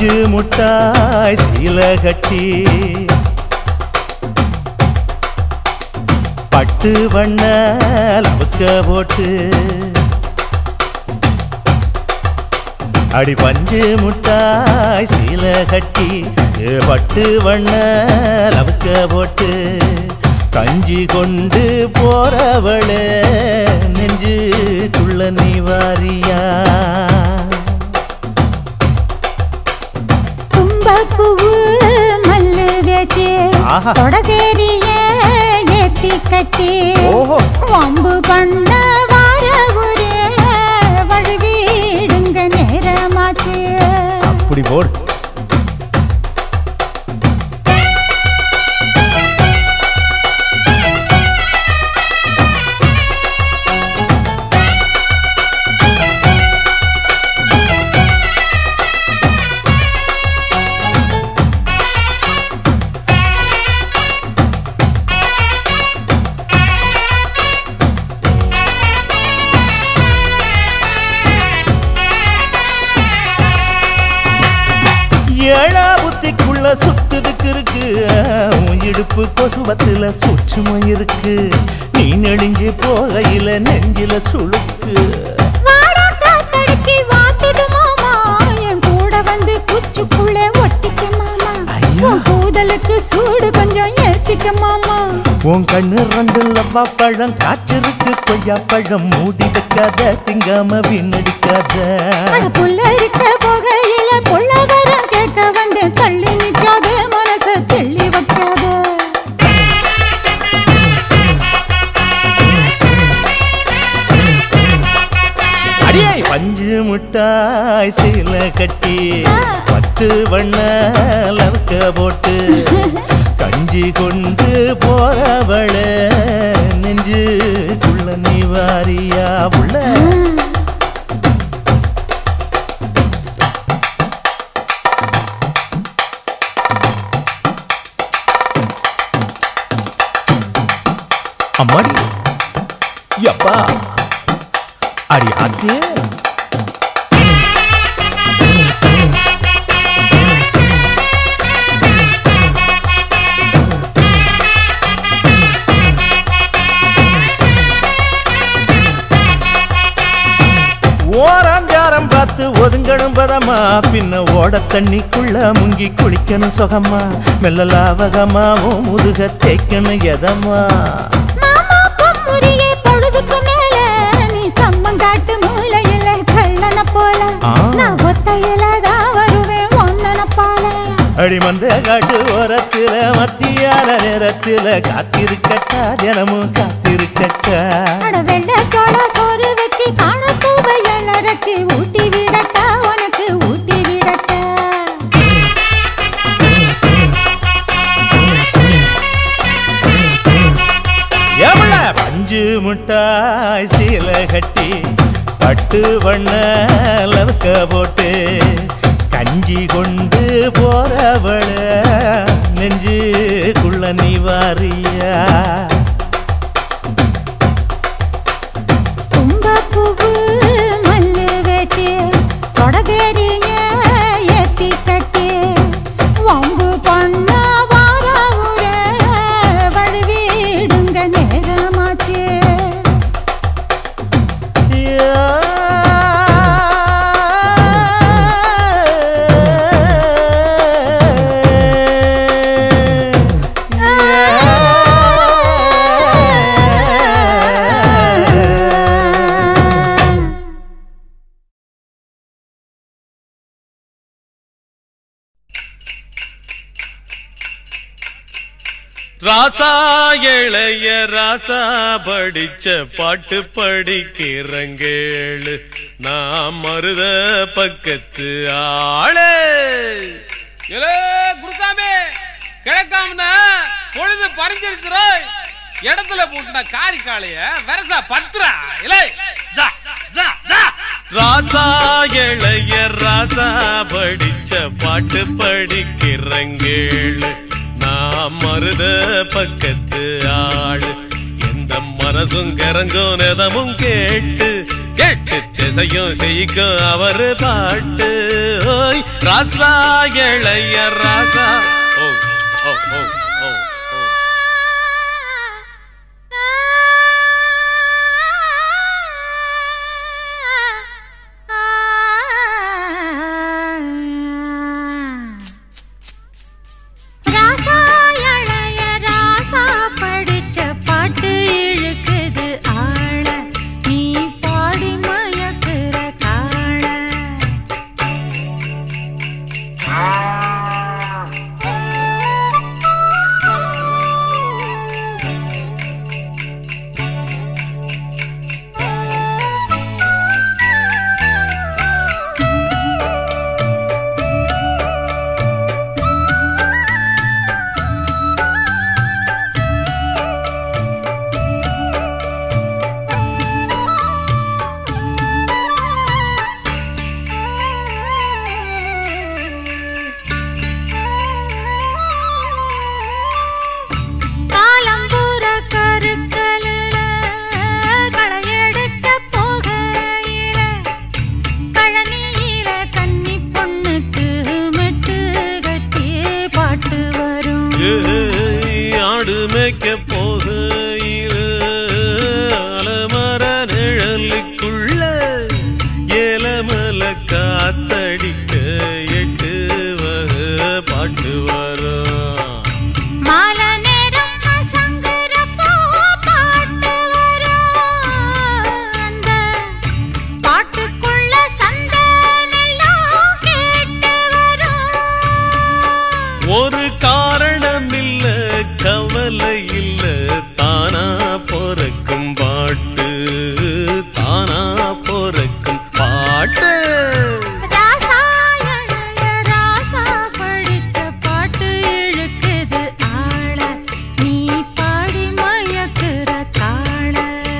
பஞ்சு முட்டாய் சீல கட்டி பட்டு வண்ண லவுக்க போட்டு அடி பஞ்சு முட்டாய் சீல கட்டி ஏ பட்டு வண்ண லவுக்க போட்டு கஞ்சி கொண்டு போறவளே நெஞ்சுக்குள்ள நீ வாரியா தும்பப்பூவு மல்லு வேட்டி ஆஹா. தொடதேரிய ஏத்தி கட்டி ஓஹோ. வம்பு பண்ண வார ஊரே வழுவிடுங்க நேரமாச்சு அப்படி போடு ஏழா புத்திக்குள்ள சுத்துதுக்கு இருக்கு உன் இடுப்பு கொசுவத்துல சூட்சுமம் இருக்கு நீ நெளிஞ்சு போகையில நெஞ்சில சுளுக்கு வாடா காத்தடிச்சு வாட்டுது மாமா என் கூட வந்து குச்சுக்குள்ள ஒட்டிக்க மாமா ஐயா. உன் கூதலுக்கு சூடு கொஞ்சம் ஏத்திக்க மாமா உன் கண்ணு ரெண்டு லவ்வா பழம் காய்ச்சிருக்கு கொய்யா பழம் மூடி வைக்காத திங்காம வீணடிக்காத அட புள்ள இருக்க போகையில புள்ள வரம் கேட்க வந்தேன் தள்ளி நிக்காத மனச தெள்ளி வைக்காத அடியே பஞ்சு முட்டாய் சீல கட்டி பத்து வண்ண லவுக்க போட்டு கஞ்சி கொண்டு போறவள நெஞ்சுக்குள்ள நீ வாரியா உள்ள அம்மாடி யப்பா அடி ஆத்தே ஓராஞ்சாரம் பார்த்து ஒதுங்கணும் பதமா பின்ன ஓட தண்ணிக்குள்ள முங்கி குளிக்கணும் சுகமா மெல்ல லாவகமாவும் முதுக தேய்க்கணும் எதமா மாமா பொம்முறியே பொழுதுக்கு மேல நீ கம்மங்காட்டு மூலையில கள்ளன போல ஆ. நான் ஒத்தையில தான் வருவேன் ஒன்னன போல அடி மந்த காட்டு ஓரத்துல மத்தியான நேரத்துல காத்திருக்கட்டா தினமும் காத்திருக்கட்டா அட வெள்ளை சோள சோறு வச்சு காண பூவையல் அரைச்சி ஊட்டி விடட்டா உனக்கு ஊட்டி விடட்டா எவ்வள பஞ்சு முட்டாய் சீல கட்டி பட்டு வண்ண லவுக்க போட்டு கஞ்சி கொண்டு போறவள நெஞ்சுக்குள்ள நீ வாரியா தும்பப்பூவு மல்லு வேட்டி தொடதேரிய ஏத்தி கட்டி வம்பு பண்ண வார ஊரே வழுவிடுங்க நேரமாச்சு ராசா இளைய ராசா படிச்ச பாட்டு படிக்கிறங்கேளு நான் மருத பக்கத்து ஆளே ஏலே குருசாமி கிழக்காமன பொழுது பறிஞ்சிருக்கிறோய் இடத்துல போட்டுன காரி காளைய வெரசா பத்துறா இலை ஜா, ஜா, ஜா. ராசா இளைய ராசா படிச்ச பாட்டு படிக்கிறங்கேளு நான் மருத பக்கத்து ஆளு எந்த மனசும் கரங்கும் நெதமும் கேட்டு கேட்டு திசையும் செய்க்கும் அவரு பாட்டு ஓய் ராசா இளைய ராசா ஓ ஓ ஓ ஓ ஓ ராசா இளைய ராசா படிச்ச பாட்டு இழுக்குது ஆள நீ பாடி மயக்குற காள காலம்பூர கருக்கலில களையெடுக்க போகையில கழனியில கன்னி பொண்ணுக்கு மெட்டு கட்டி பாட்டு வரும் ஏய், ஆடு மேய்க்க போகையில அலமர நிழலுக்குள்ள ஏலமல காத்தடிக்க எட்டு வகை பாட்டு வரும் மால நேரம் மசங்குறப்போ பாட்டு வரும் அந்த பாட்டுக்குள்ள சந்தனெல்லாம் கேட்டு வரும் ஒரு காரணம் இல்ல கவலை இல்ல தானா பொறக்கும் பாட்டு தானா பொறக்கும் பாட்டு ராசா இளைய ராசா படிச்ச பாட்டு இழுக்குது ஆள நீ பாடி மயக்குற காள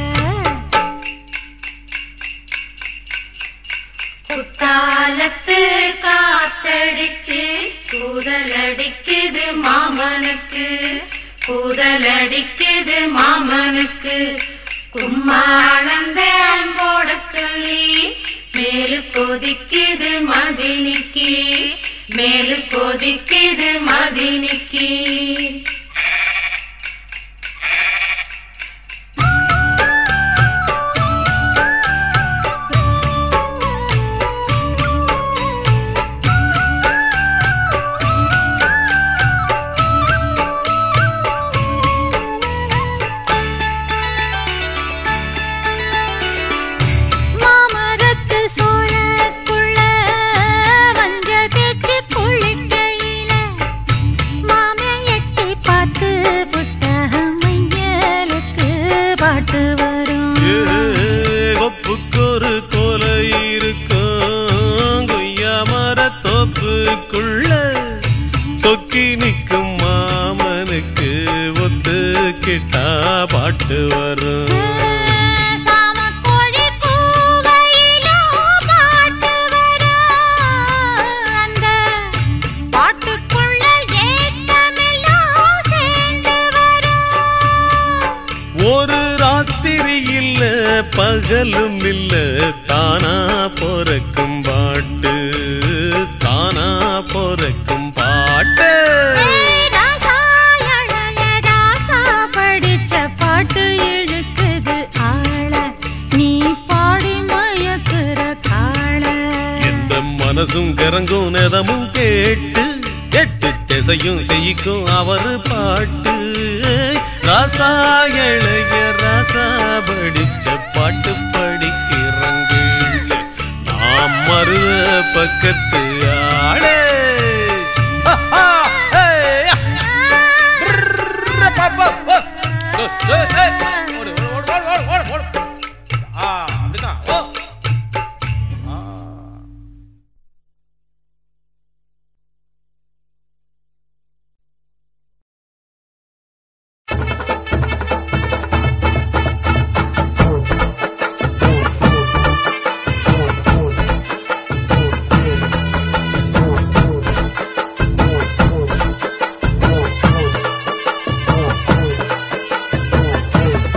குத்தாலத்து காத்தடிச்சு கூதலடிக்குது மாமனுக்கு கூதலடிக்குது மாமனுக்கு கும்மாளந்தேன் போட சொல்லி மேலு கொதிக்குது மதினிக்கு மேலு கொதிக்குது மதினிக்கு மாமரத்து சோழக்குள்ள மஞ்ச தேய்ச்சி குளிக்கையில மாமே எட்டி பார்த்து புட்ட மையலுக்கு பாட்டு வரும் ஒப்புக்கொரு கொலை இருக்கும் கொய்யா மரத்தோப்புக்குள்ள சொக்கி நிற்கும் மாமனுக்கு ஒத்துக்கிட்டா பாட்டு வரும் சாமக்கோழி கூவையிலும் பாட்டு வரும் அந்த பாட்டுக்குள்ள ஏக்கமெல்லாம் சேர்ந்து வரும் ஒரு ராத்திரி இல்ல பகலும் இல்ல தானா பொறக்கும் பாட்டு தானா பொறக்கும் பாட்டு ஏய் ராசா இளைய ராசா படிச்ச பாட்டு இழுக்குது ஆள நீ பாடி மயக்குற காள எந்த மனசும் கிறங்கும் நெதமும் கேட்டு எட்டு திசையும் செய்யிக்கும் அவரு பாட்டு ராசா இளைய ராசா படிச்ச பாட்டு படிக்கிறங்க நாம் மருவ பக்கத்து ஆளே ஆஹா, ஏய், ஆ, அப்படிதான் ஓ ஆ. Oh,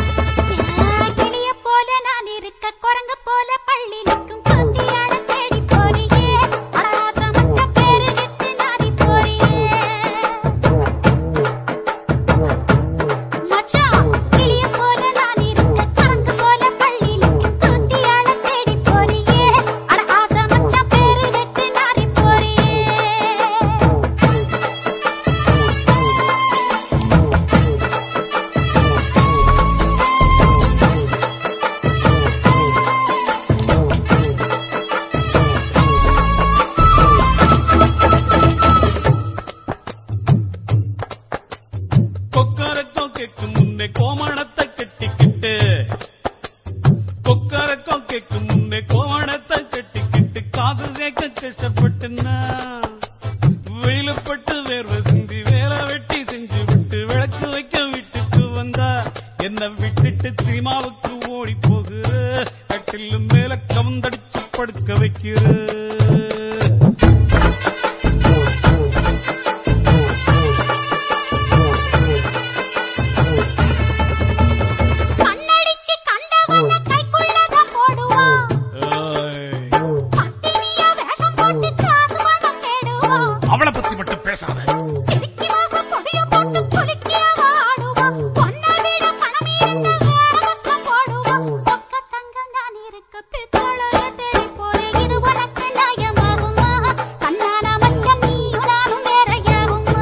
கஷ்டப்பட்டுன்னா வெயிலப்பட்டு வேர்வை சிந்தி வேலை வெட்டி செஞ்சு விட்டு விளக்கு வைக்க வீட்டுக்கு வந்தா என்ன விட்டுட்டு சினிமாவுக்கு ஓடி போகிற கட்டிலும் மேல கவுந்தடிச்சு படுக்க வைக்கிற கண்ணடிச்சு கண்டவன கைக்குள்ளதான் போடுவான் ஏய், பத்தினியா வேஷம் போட்டு காசு பணம் தேடுவான் அவளை பத்தி மட்டும் பேசாத சிரிக்கிறவ கொடிய போட்டு குலுக்கிறவ ஆடுவான் பொன்னை விட பணம் இருந்தா வேற பக்கம் போடுவான் சொக்க தங்கம் நான் இருக்க பித்தளைய தேடி போறேன் இது உனக்கு நியாயமாகுமா கண்ணான மச்சம் நீயும் நானும் வேறையாகுமா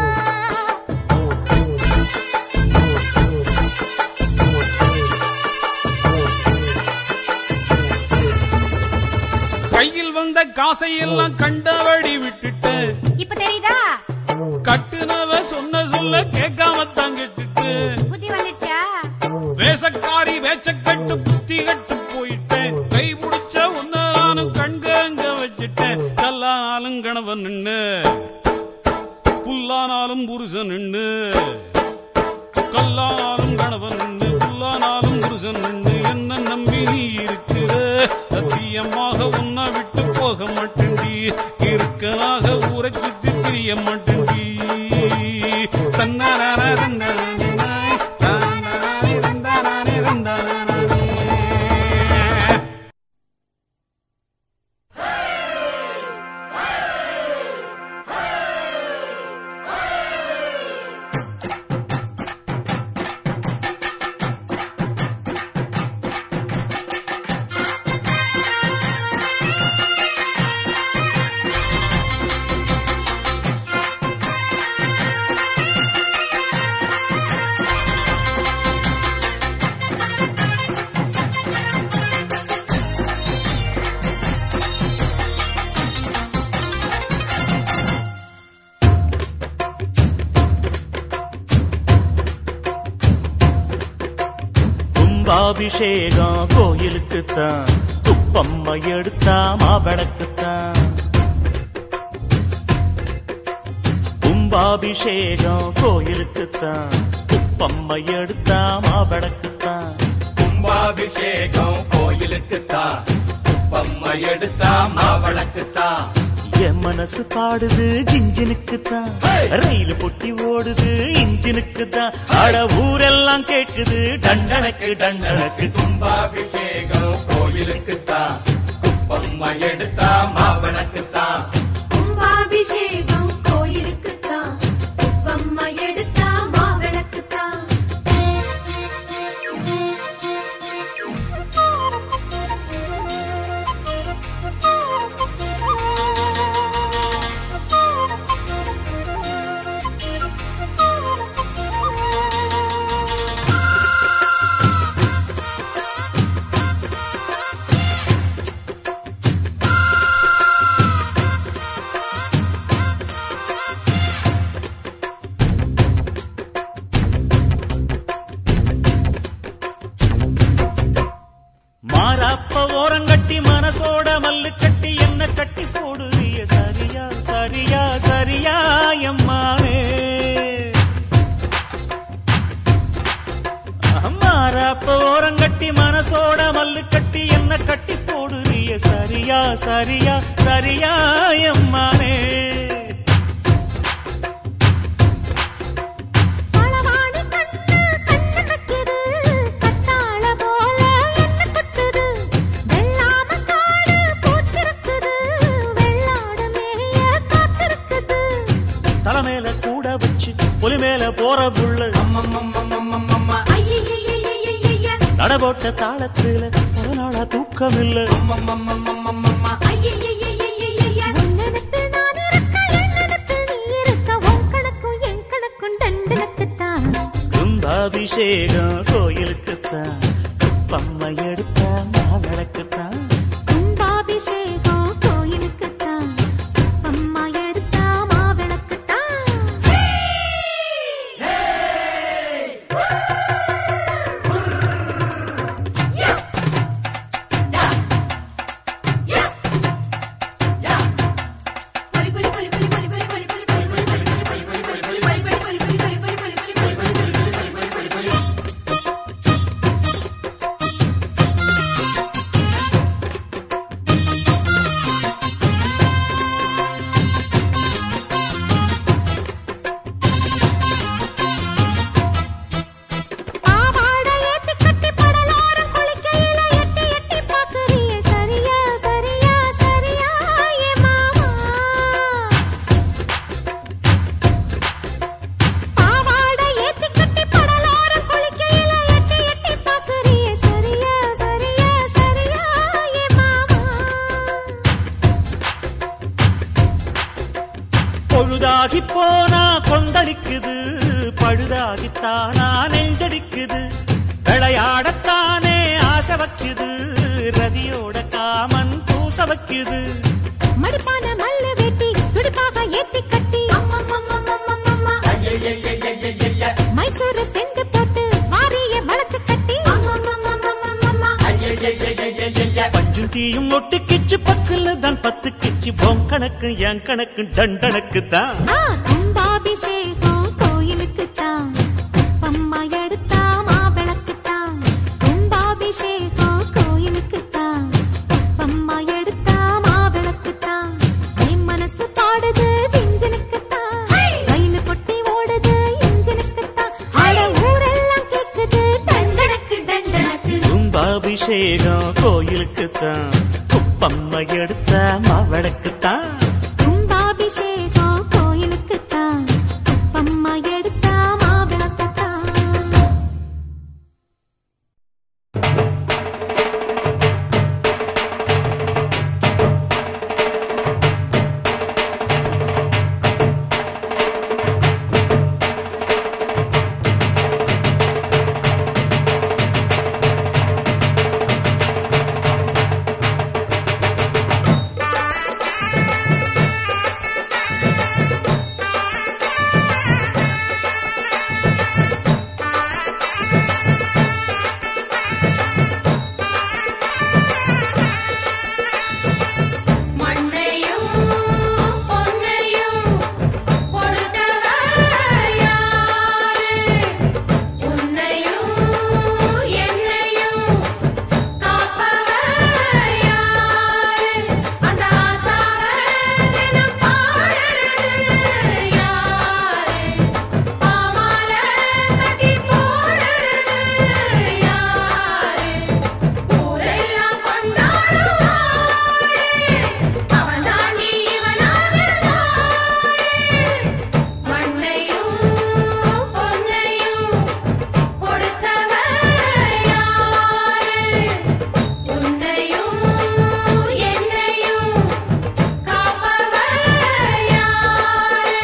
கையில் வந்த காசை எல்லாம் கண்டபடி விட்டுட்டு இப்ப தெரியுதா கட்டுனவ சொன்ன சொல்ல கேட்காம தான் கெட்டுட்டு புத்தி வந்துடுச்சா வேசக்காரி வேச்சக்கட்டு புத்தி கட்டு போயிட்டேன் கை பிடிச்ச உன்ன நானும் கண்கங்க வச்சுட்டேன் கல்லானாலும் கணவன் நின்னு புல்லானாலும் புருஷன் நின்னு கல்லானாலும் கணவன் நின்னு புல்லானாலும் புருஷன் நின்னு என்ன நம்பி நீ இருக்கிற சத்தியமாக உன்னை விட்டு போக மாட்டேன்டி இருக்கனாக ஊரை சுத்தி திரிய மாட்டேன்டி தன்னான தன்னானே தன்னானே தந்தானே தந்தானே கும்பாபிஷேகம் கோயிலுக்குத்தான் குப்பம்மா எடுத்தா மாவிளக்குத்தான் கும்பாபிஷேகம் கோயிலுக்குத்தான் குப்பம்மா எடுத்தா மாவிளக்குத்தான் கும்பாபிஷேகம் கோயிலுக்குத்தான் குப்பம்மா எடுத்தா மாவளக்குத்தான் என் மனசு பாடுது ஜிஞ்சினுக்குத்தான் ரயில் பொட்டி ஓடுது இன்ஜினுக்குத்தான் அட ஊரெல்லாம் கேக்குது டண்டனக்கு டண்டனக்கு கும்பாபிஷேகம் கோயிலுக்குத்தான் குப்பம்மா எடுத்தா மாவளக்குத்தான் கும்பாபிஷேகம் கோயிலுக்குத்தான் குப்பம்மா எடுத்தா மாவிளக்குத்தான் மாறாப்ப ஓரங்கட்டி மனசோட மல்லு கட்டி என்ன கட்டி போடுறிய சரியா சரியா சரியா எம்மானே மாறாப்ப ஓரங்கட்டி மனசோட மல்லு கட்டி என்ன கட்டி போடுறிய சரியா சரியா சரியா எம்மானே களவாணி கண்ணு கண்ணு வைக்குது கத்தாழ போல என்ன குத்துது வெள்ளாம காடு பூத்திருக்குது வெள்ளாடு மேய காத்திருக்குது தலைமையில கூட வச்சு புலி மேல போற புள்ள அம்மம்மம்மம்மம்மம்மம்மா ஐயையையையையைய நடபோட்ட தாளத்துல ஒரு நாளா தூக்கம் இல்ல அம்மம்மம்மம்மம்மம்மா ஐயையையையையைய உன்னெனப்பில் நான் இருக்க என்னெனப்பில் நீ இருக்க உன் கணக்கும் என் கணக்கும் டண்டனுக்குத்தான் கும்பாபிஷேகம் கோயிலுக்குத்தான் குப்பம்மா எடுத்தா மாவிளக்குத்தான் கும்பாபிஷேகம் கோயிலுக்குத்தான் அம்மா எடுத்தா மாவிளக்குத்தான் பழுதாகி போனா கொந்தளிக்குது பழுதாகித்தானா நெஞ்சடிக்குது விளையாடத்தானே ஆசை வைக்குது ரதியோட காமன் பூச வைக்குது மடிப்பான மல்ல வெட்டி துடிப்பாக ஏத்தி கட்டி மைசூர் செண்டு போட்டு வாரிய வளைச்சு கட்டி பஞ்சும் தீயும் ஒட்டு கிச்சு பக்கல்ல தான் பத்து கிச்சு பொன் கணக்கு என் கணக்கு தண்டனுக்கு தான் ஆ, கும்பாபிஷேகம் கோயிலுக்கு தான் பம்மா எடுத்தா மாவிளக்கு தான் கும்பாபிஷேகம் கோயிலுக்கு தான் பம்மா எடுத்தா மாவிளக்கு தான் என் மனசு பாடுது ஜிஞ்சனுக்கு தான் ரயில் கொட்டி ஓடுது இன்ஜினுக்கு தான் அட ஊரெல்லாம் கேக்குது டண்டனக்கு டண்டனக்கு கும்பாபிஷேகம் கோயிலுக்கு தான் குப்பம்மா எடுத்த மாவளக்கு தான் கும்பாபிஷேகம் கோயிலுக்கு தான் பம்மா எடுத்தா மாவிளக்கு தான் மண்ணையும் பொன்னையும் கொடுத்தவர் யாரு உன்னையும் என்னையும் காப்பவர் யாரு அந்த ஆத்தாவை தினம் பாடுறது யாரு பாமால கட்டி போடுறது யாரு ஊரெல்லாம் கொண்டாடுவாரு அவன் தாண்டி இவனாக மண்ணையும் பொன்னையும் கொடுத்தவர் யாரு உன்னையும் என்னையும் காப்பவர் யாரு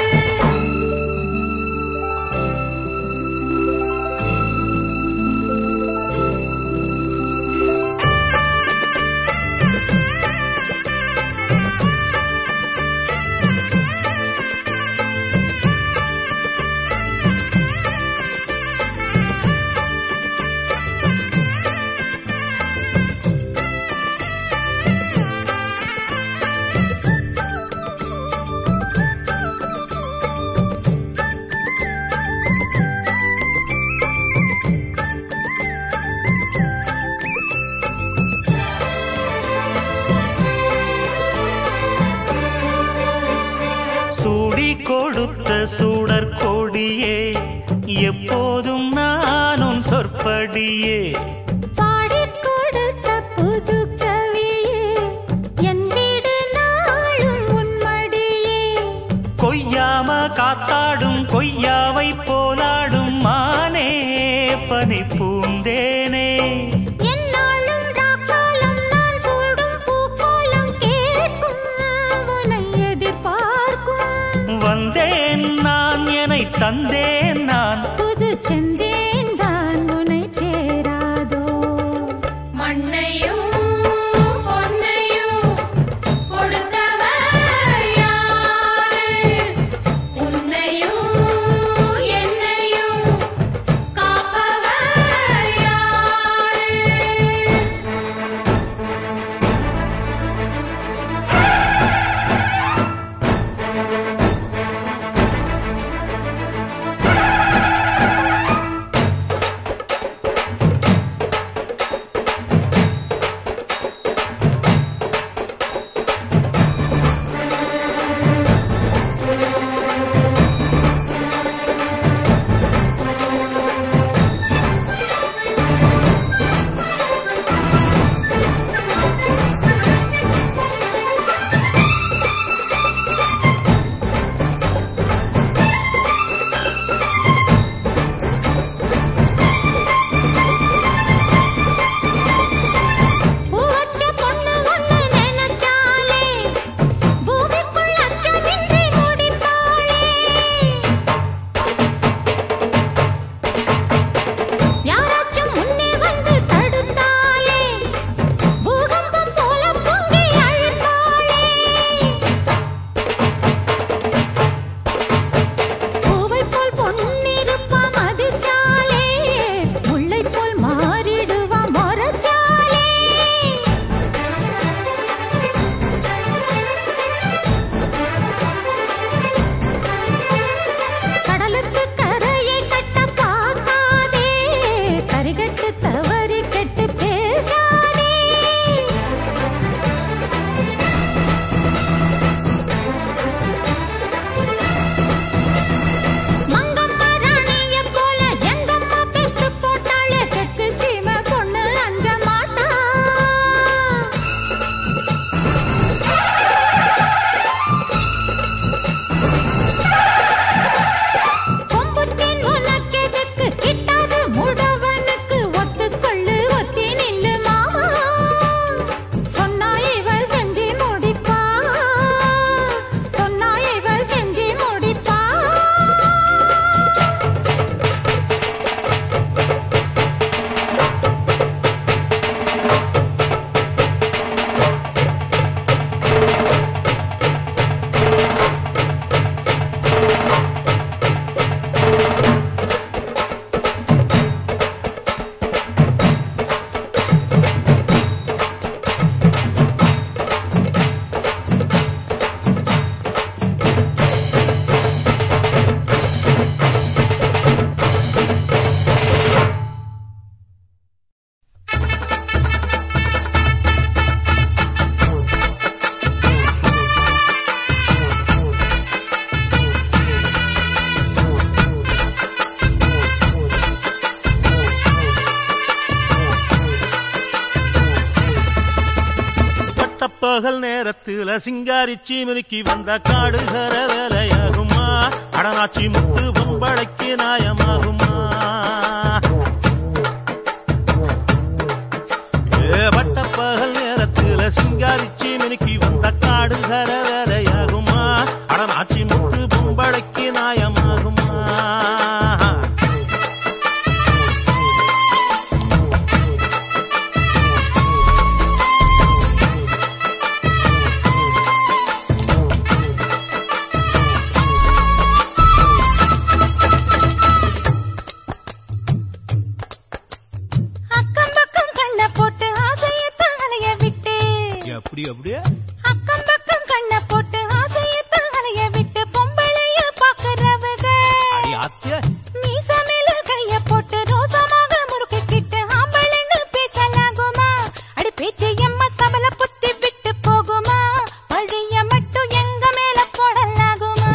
சூடி கொடுத்த சூடர் கொடியே எப்போதும் நானும் சொற்படியே பாடிக் கொடுத்த புது கவியே என் வீடு நாளும் உன்மடியே கொய்யாம காத்தாடும் கொய்யாவை போலாடும் மானே பனி பூந்தேனே என்னாலும் ராக்காலம் நான் சூடும் பூக்கோலம் கேட்கும் உன்னை எதிர்பார்க்கும் வந்தேன் நான் எனை தந்தேன் நான் புது செந்தேன் தான் உன்னை சேராது பட்டப்பகல் நேரத்துல சிங்காரிச்சி மினுக்கி வந்த காடுகர வேலையாகுமா அடனாச்சி முத்து பொம்பளைக்கு நாயமாகுமா ஏ பட்டப்பகல் நேரத்துல சிங்காரிச்சி மினுக்கி வந்த காடுகர வேலையாகுமா அடனாச்சி முத்து பொம்பளைக்கு நாயமாகுமா அக்கம் பக்கம் கண்ணை போட்டு ஆசையத்தான் அலைய விட்டு அப்படி அப்படியே அக்கம் பக்கம் கண்ணை போட்டு ஆசையத்தான் அலைய விட்டு பொம்பளைய பாக்குறவங்க அடி ஆத்திய மீச மேல கைய போட்டு ரோசமாக முறுக்கிக்கிட்டு ஆம்பளைன்னு பேசலாகுமா அடி பேச்சு எம்ம சபல புத்தி விட்டு போகுமா பழிய மட்டும் எங்க மேல போடலாகுமா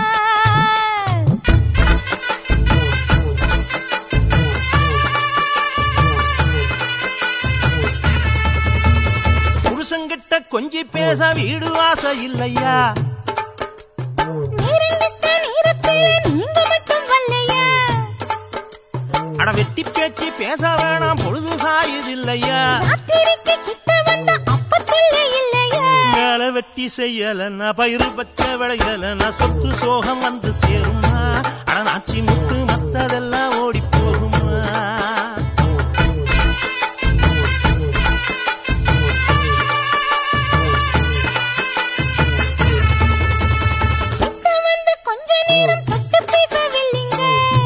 புருஷங்கிட்ட கொஞ்சி பேச வீடு ஆசை இல்லையா நீரங்கிட்ட நீரத்தில நீங்க மட்டும் வரலையா அட வெட்டி பேச்சு பேச வேணாம் பொழுது சாயுதில்லையா ராத்திரிக்கு கிட்ட வந்த அப்ப தொல்லை இல்லையா மேல வெட்டி செய்யலன்னா பயிறு பச்சை விளையலன்னா சொத்து சோகம் வந்து சேருமா அட நாச்சி முத்து மத்ததெல்லாம் ஓடி போகுமா கிட்ட வந்து கொஞ்ச நேரம் தொட்டு பேசவில்லைங்க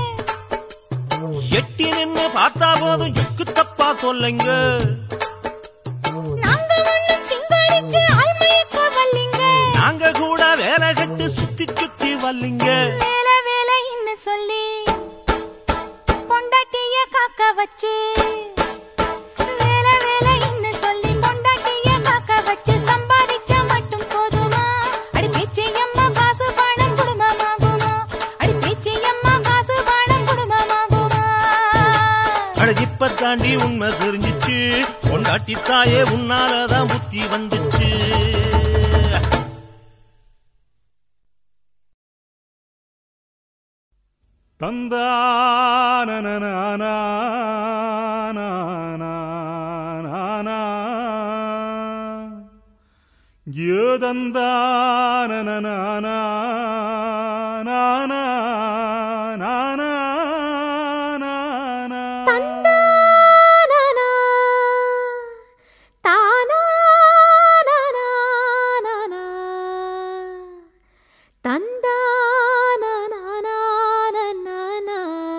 எட்டி நின்னு பார்த்தா போதும் எக்கு தப்பா சொல்லுங்க நாங்க ஒண்ணும் சிங்காரிச்சு ஆள்மயக்க வல்லிங்க நாங்க கூட வேலை கட்டு சுத்தி சுத்தி வல்லிங்க வேல வேலைன்னு சொல்லி பொண்டாட்டிய காக்க வச்சு வேல வேலைன்னு சொல்லி பொண்டாட்டிய காக்க வச்சு சம்பாதிச்ச மட்டும் போதுமா அடி பேச்சு அம்மா காசு பணம் குடும்பமாகுமா அடி பேச்சு அம்மா காசு பணம் குடும்பமாகுமா அட இப்ப தாண்டி உண்மை தெரிஞ்சிச்சு பொண்டாட்டி தாயே உன்னாலதான் புத்தி வந்துச்சு தந்தானா தானானா தந்தானா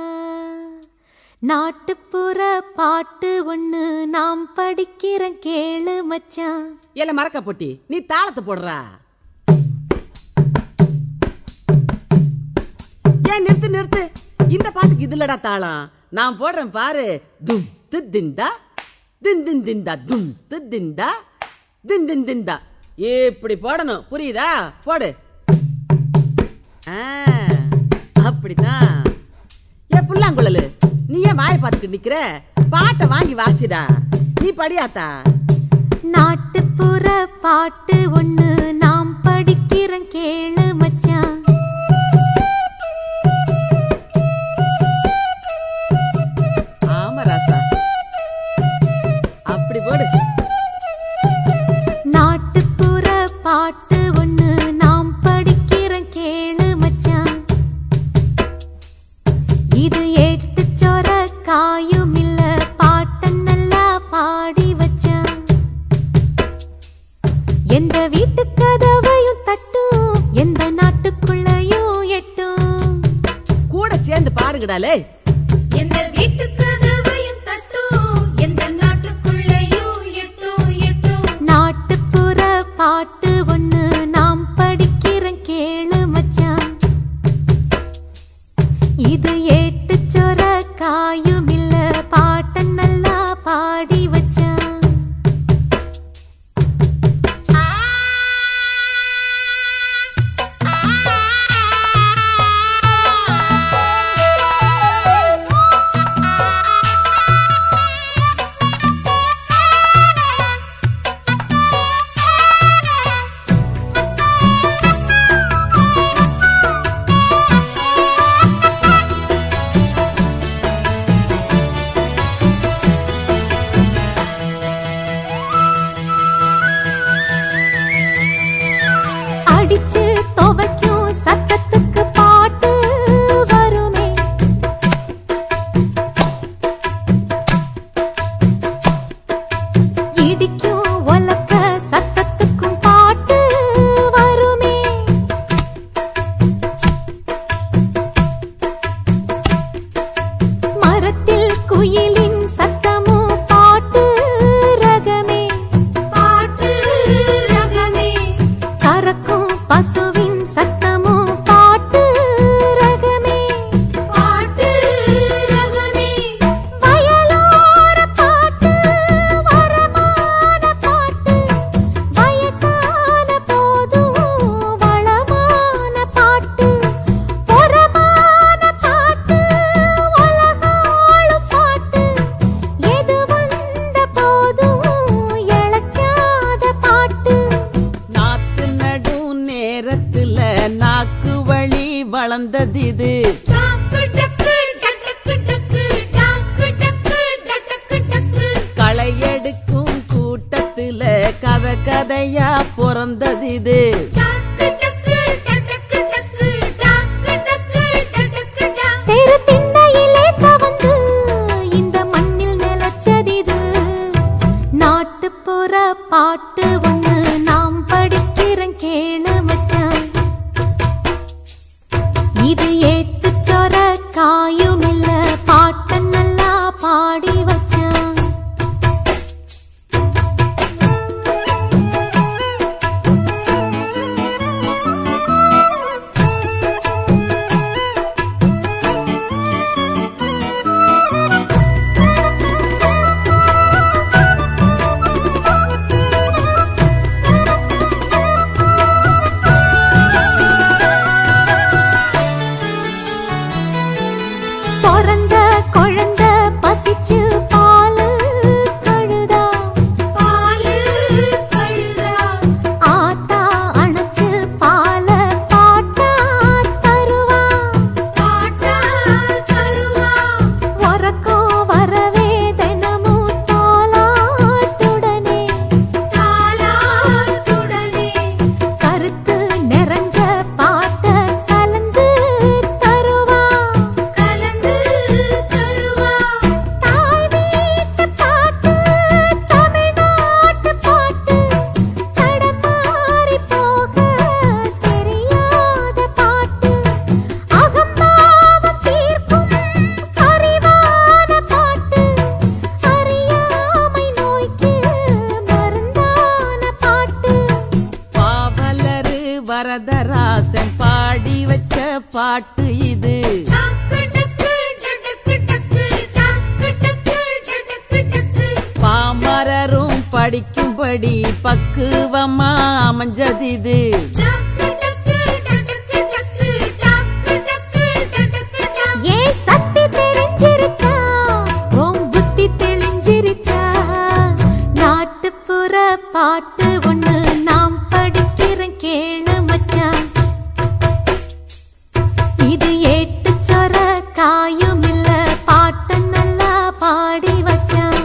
நாட்டுப்புற பாட்டு ஒண்ணு நாம் படிக்கிறேன் கேளு மச்சான் ஏல மறக்க பொட்டி நீ தாளத்தை போடுறா ஏன் நிறுத்து நிறுத்து இந்த பாட்டுக்கு இதுலடா தாளம் நான் போடுறேன் பாரு தும் திந்திந்தா தின் தின் திந்தா தும் திந்திந்தா தின் தின் திந்தா இப்படி போடணும் புரியுதா போடு ஆ, அப்படிதான் ஏ புல்லாங்குழலு நீ ஏன் வாயை பார்த்துக்கிட்டு நிக்கிற பாட்டை வாங்கி வாசிடா நீ படியாத்தா நாட்டுப்புற பாட்டு ஒண்ணு நாம் படிக்கிறேன் கேளு மச்சான் ஆமா ராசா அப்படி போடு நாட்டுப்புற பாட்டு ஒண்ணு நாம் படிக்கிறேன் கேளு மச்சான் இது ஏட்டு சொர காயும் இல்ல பாட்ட நல்லா பாடி வச்சான் எந்த வீட்டு கதவையும் தட்டும் எந்த நாட்டுக்குள்ளயும் எட்டும் கூட சேர்ந்து பாருங்கடாலே எந்த வீட்டு கதவையும் தட்டும் எந்த நாட்டுக்குள்ளேயும் எட்டும் எட்டும் நாட்டுப்புற பாட்டு ஒண்ணு நாம் படிக்கிறேன் கேளு மச்சான் இது ஏட்டு சொர காயும் இல்ல பாட்ட நல்லா பாடி வச்சான் பிறந்தது இது டாக்கு டக்கு டக்கு டக்கு டாக்கு டக்கு டக்கு டக்கு களை எடுக்கும் கூட்டத்துல கதை கதையா பிறந்தது இது டாக்கு டக்கு டக்கு டக்கு டாக்கு டக்கு டக்கு டக்கு தெரு திண்ணையிலே கவந்து இந்த மண்ணில் நிலச்சதிது நாட்டுப்புற பாட்டு ஒண்ணு நாம் படிக்கிறேன் கேளு மச்சான் இது ஏத்து சொர காயும் இல்ல பாட்ட நல்லா பாடி வச்சான் பிறந்த குழந்தை பசிச்சு பாலு கழுதா பாலு கழுதா ஆத்தா அணைச்சு பால பாட்டா தருவா பாட்டா தருவா உறக்கோ வரவே தினமும் தாலாட்டுடனே தாலாட்டுடனே கருத்து நிறைஞ்ச பாட்ட கலந்து தருவா கலந்து தருவா தாய் வீட்டு பாட்டு தமிழ்நாட்டு பாட்டு தடமாறி போக தெரியாத பாட்டு அகம்பாவம் தீர்க்கும் அறிவான பாட்டு அறியாமை நோய்க்கு மருந்தான பாட்டு பாவலரு வரதராசன் பாடி வச்ச பாட்டு இது பாமரரும் படிக்கும்படி பக்குவமா அமைஞ்சது இது ஏ சக்தி தெரிஞ்சிருச்சா உன் புத்தி தெளிஞ்சிருச்சா நாட்டுப்புற பாட்டு ஒண்ணு நாம் படிக்கிறேன் கேளு மச்சான் இது ஏட்டு சொர காயும் இல்ல பாட்ட நல்லா பாடி வச்சான்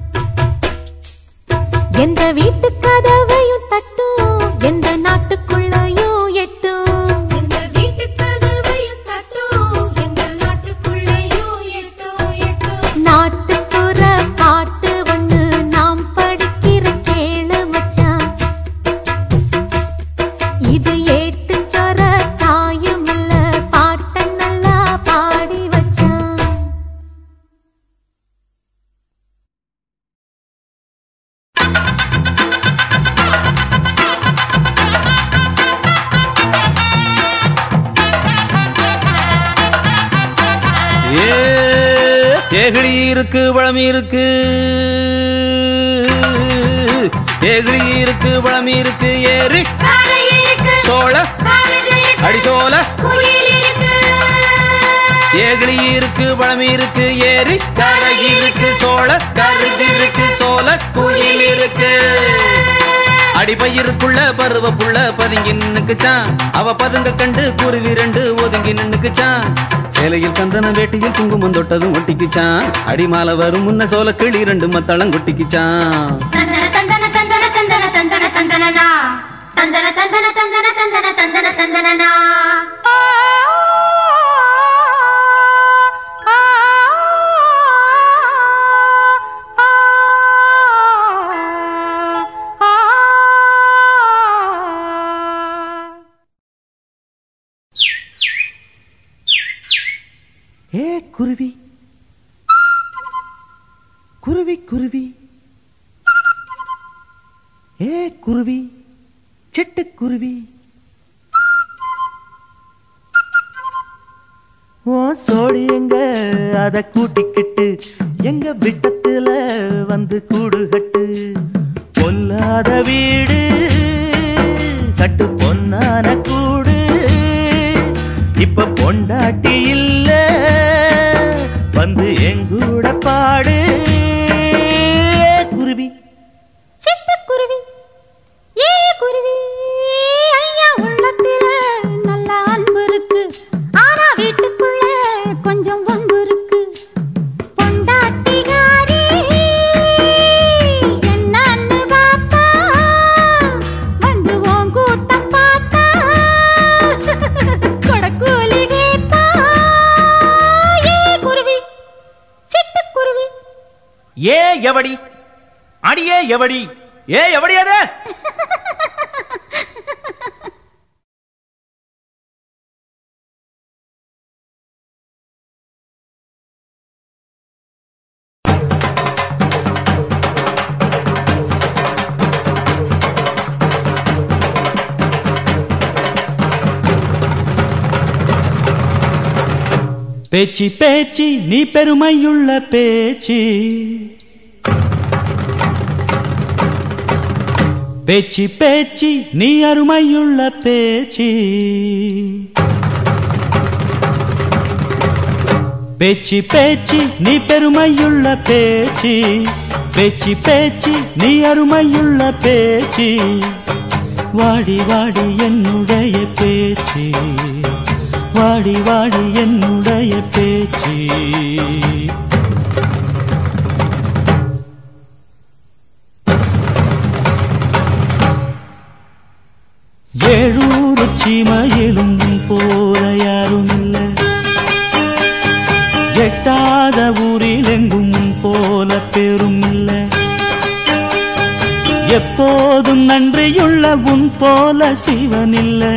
எந்த வீட்டு கதவையும் தட்டும் எந்த நாட்டுக்குள்ளயும் எட்டும் எந்த வீட்டு கதவையும் தட்டும் எந்த நாட்டுக்குள்ளயும் எட்டும் எட்டும் நாட்டுப்புற பாட்டு ஒண்ணு நாம் படிக்கிற கேளு மச்சான் இது ஏட்டு சொர தாயும் இல்ல பாட்ட நல்லா பாடி வச்சான் ஏ ஏகிழி இருக்கு பழமி இருக்கு ஏகிழி இருக்கு பழமி இருக்கு ஏறி சோழ அடிசோல ஏகிழி இருக்கு பழமி இருக்கு ஏறி கரை இருக்கு சோழ கருது இருக்கு சோல குயில் இருக்கு அடிபயிருக்குள்ள பருவ புள்ள பதுங்கி நின்னுக்குச்சான் அவ பதுங்க கண்டு குருவி ரெண்டு ஒதுங்கி நின்னுக்குச்சான் சேலையில் சந்தன வேட்டியில் குங்குமம் தொட்டதும் ஒட்டிக்குச்சான் அடிமால வரும் முன்ன சோல கிளி ரெண்டு மத்தளம் கொட்டிக்குச்சான் தந்தன தந்தன தந்தன தந்தன தந்தன தந்தனனா தந்தன தந்தன தந்தன தந்தன தந்தன தந்தனனா ஏ குருவி குருவி குருவி ஏ குருவி சிட்டுக்குருவி ஓ சோடி எங்க அத கூட்டிக்கிட்டு எங்க விட்டத்துல வந்து கூடு கட்டு பொல்லாத வீடு கட்டு பொன்னான கூடு இப்ப பொண்டாட்டி இல்ல வந்து எங்கூட பாடு குருவி சிட்டுக்குருவி ஏ குருவி ஐயா உள்ளத்தில நல்ல அன்பு இருக்கு ஆ எவடி அடியே எவடி ஏ எவடி அது பேச்சு பேச்சு நீ பெருமையுள்ள பேச்சு பேச்சு பேச்சு நீ அருமையுள்ள பேச்சு பேச்சு பேச்சு நீ பெருமையுள்ள பேச்சு பேச்சு பேச்சு நீ அருமையுள்ள பேச்சு வாடி வாடி என்னுடைய பேச்சு வாடி வாடி என்னுடைய பேச்சு ஏழூர் சீமையிலும் உன் போல யாரும் இல்லை எட்டாத ஊரில் எங்கும் உன் போல பேரும் இல்லை எப்போதும் நன்றியுள்ள உன் போல சிவன் இல்லை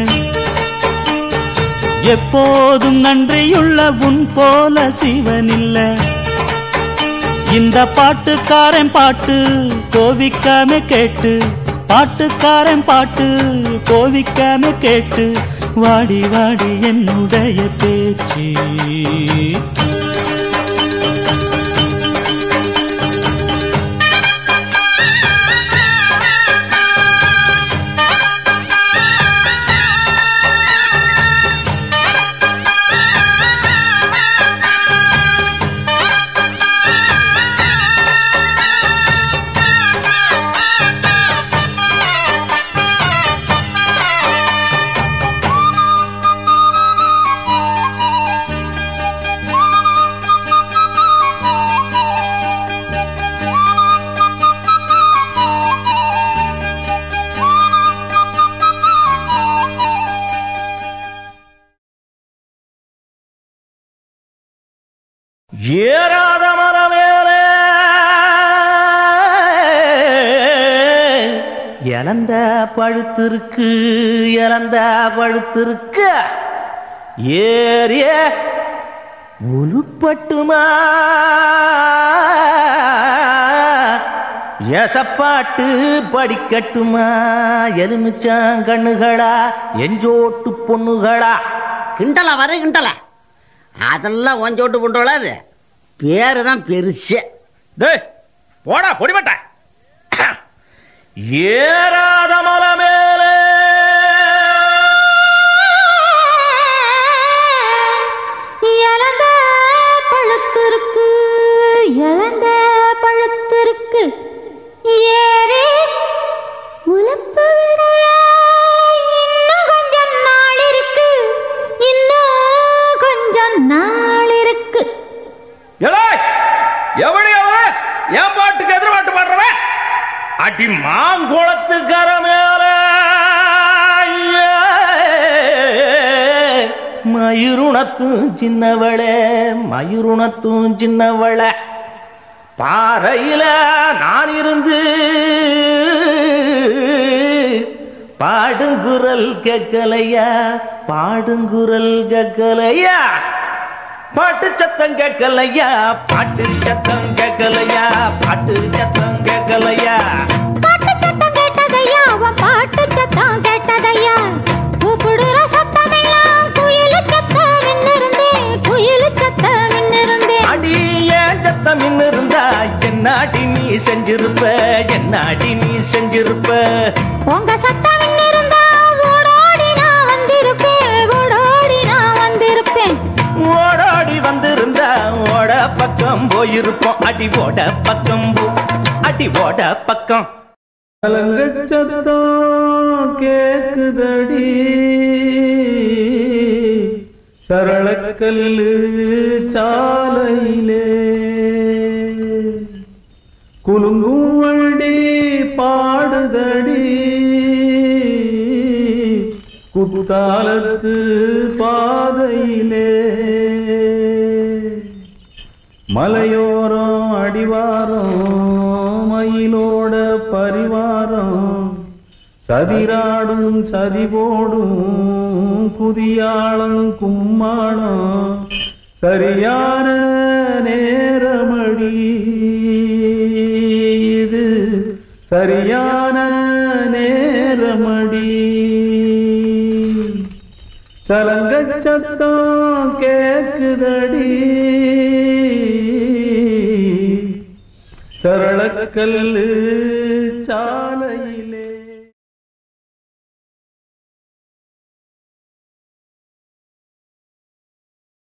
எப்போதும் நன்றியுள்ள உன் போல சிவன் இல்ல இந்த பாட்டுக்காரன் பாட்டு கோவிக்காம கேட்டு பாட்டுக்காரன் பாட்டு கோவிக்காம கேட்டு வாடி வாடி என்னுடைய பேச்சு ஏறாத மரமேலே இழந்த பழுத்திருக்கு இழந்த பழுத்திருக்கு ஏறிய உருப்பட்டுமா எசப்பாட்டு படிக்கட்டுமா எலுமிச்சாங்கண்ணுகளா எஞ்சோட்டு பொண்ணுகளா கிண்டலா வர கிண்டலா அதெல்லாம் ஒஞ்சோட்டு புண்டோளாது பேரு தான் பெருசு டேய் போடா பொடிமட்ட ஏறாத மலை மேலே இழந்த பழுத்திருக்கு இழந்த பழுத்திருக்கு ஏறி உழப்பு விடைய இன்னும் கொஞ்சம் நாள் இருக்கு இன்னும் கொஞ்சம் நாள் இருக்கு ஏய் எவடி அவன் என் பாட்டுக்கு எதிர் பாட்டு பாடுறவன் அடி மாங்குளத்துக்கர மேல மயிருணத்தும் சின்னவளே மயிருணத்தும் சின்னவளே பாறையில நான் இருந்து பாடுங்குரல் கேட்கலையா பாடுங்குரல் கேட்கலையா பாட்டு சத்தம் கேட்கலையா பாட்டு சத்தம் கேட்கலையா பாட்டு சத்தம் கேட்கலையா பாட்டு சத்தம் கேட்டதையா அவன் பாட்டு சத்தம் கேட்டதையா கூப்பிடுற சத்தமெல்லாம் குயிலு சத்தம் மின்னிருந்தே குயிலு சத்தம் மின்னிருந்தே அடி ஏன் சத்தம் இன்னும் இருந்தா என்னாடி நீ செஞ்சிருப்ப என்னாடி நீ செஞ்சிருப்ப உங்க சத்தம் மின்னிருந்தா ஓடோடி நான் வந்திருப்பேன் ஓடோடி நான் வந்திருப்பேன் ஓடாடி வந்திருந்தா ஓட பக்கம் போயிருப்போம் அடி ஓட பக்கம் போ அடி ஓட பக்கம் சத்தம் கேக்குதடி சரளக்கல்லு சாலையிலே குலுங்கும் வண்டி பாடுதடி குத்தாலத்து பாதையிலே மலையோரம் அடிவாரம் குயிலோட பரிவாரம் சதிராடும் சதிபோடும் குதியாளம் கும்மாளம் சரியான நேரமடி இது சரியான நேரமடி சலங்க சத்தம் கேக்குதடி சரளக்கல்லு சாலையிலே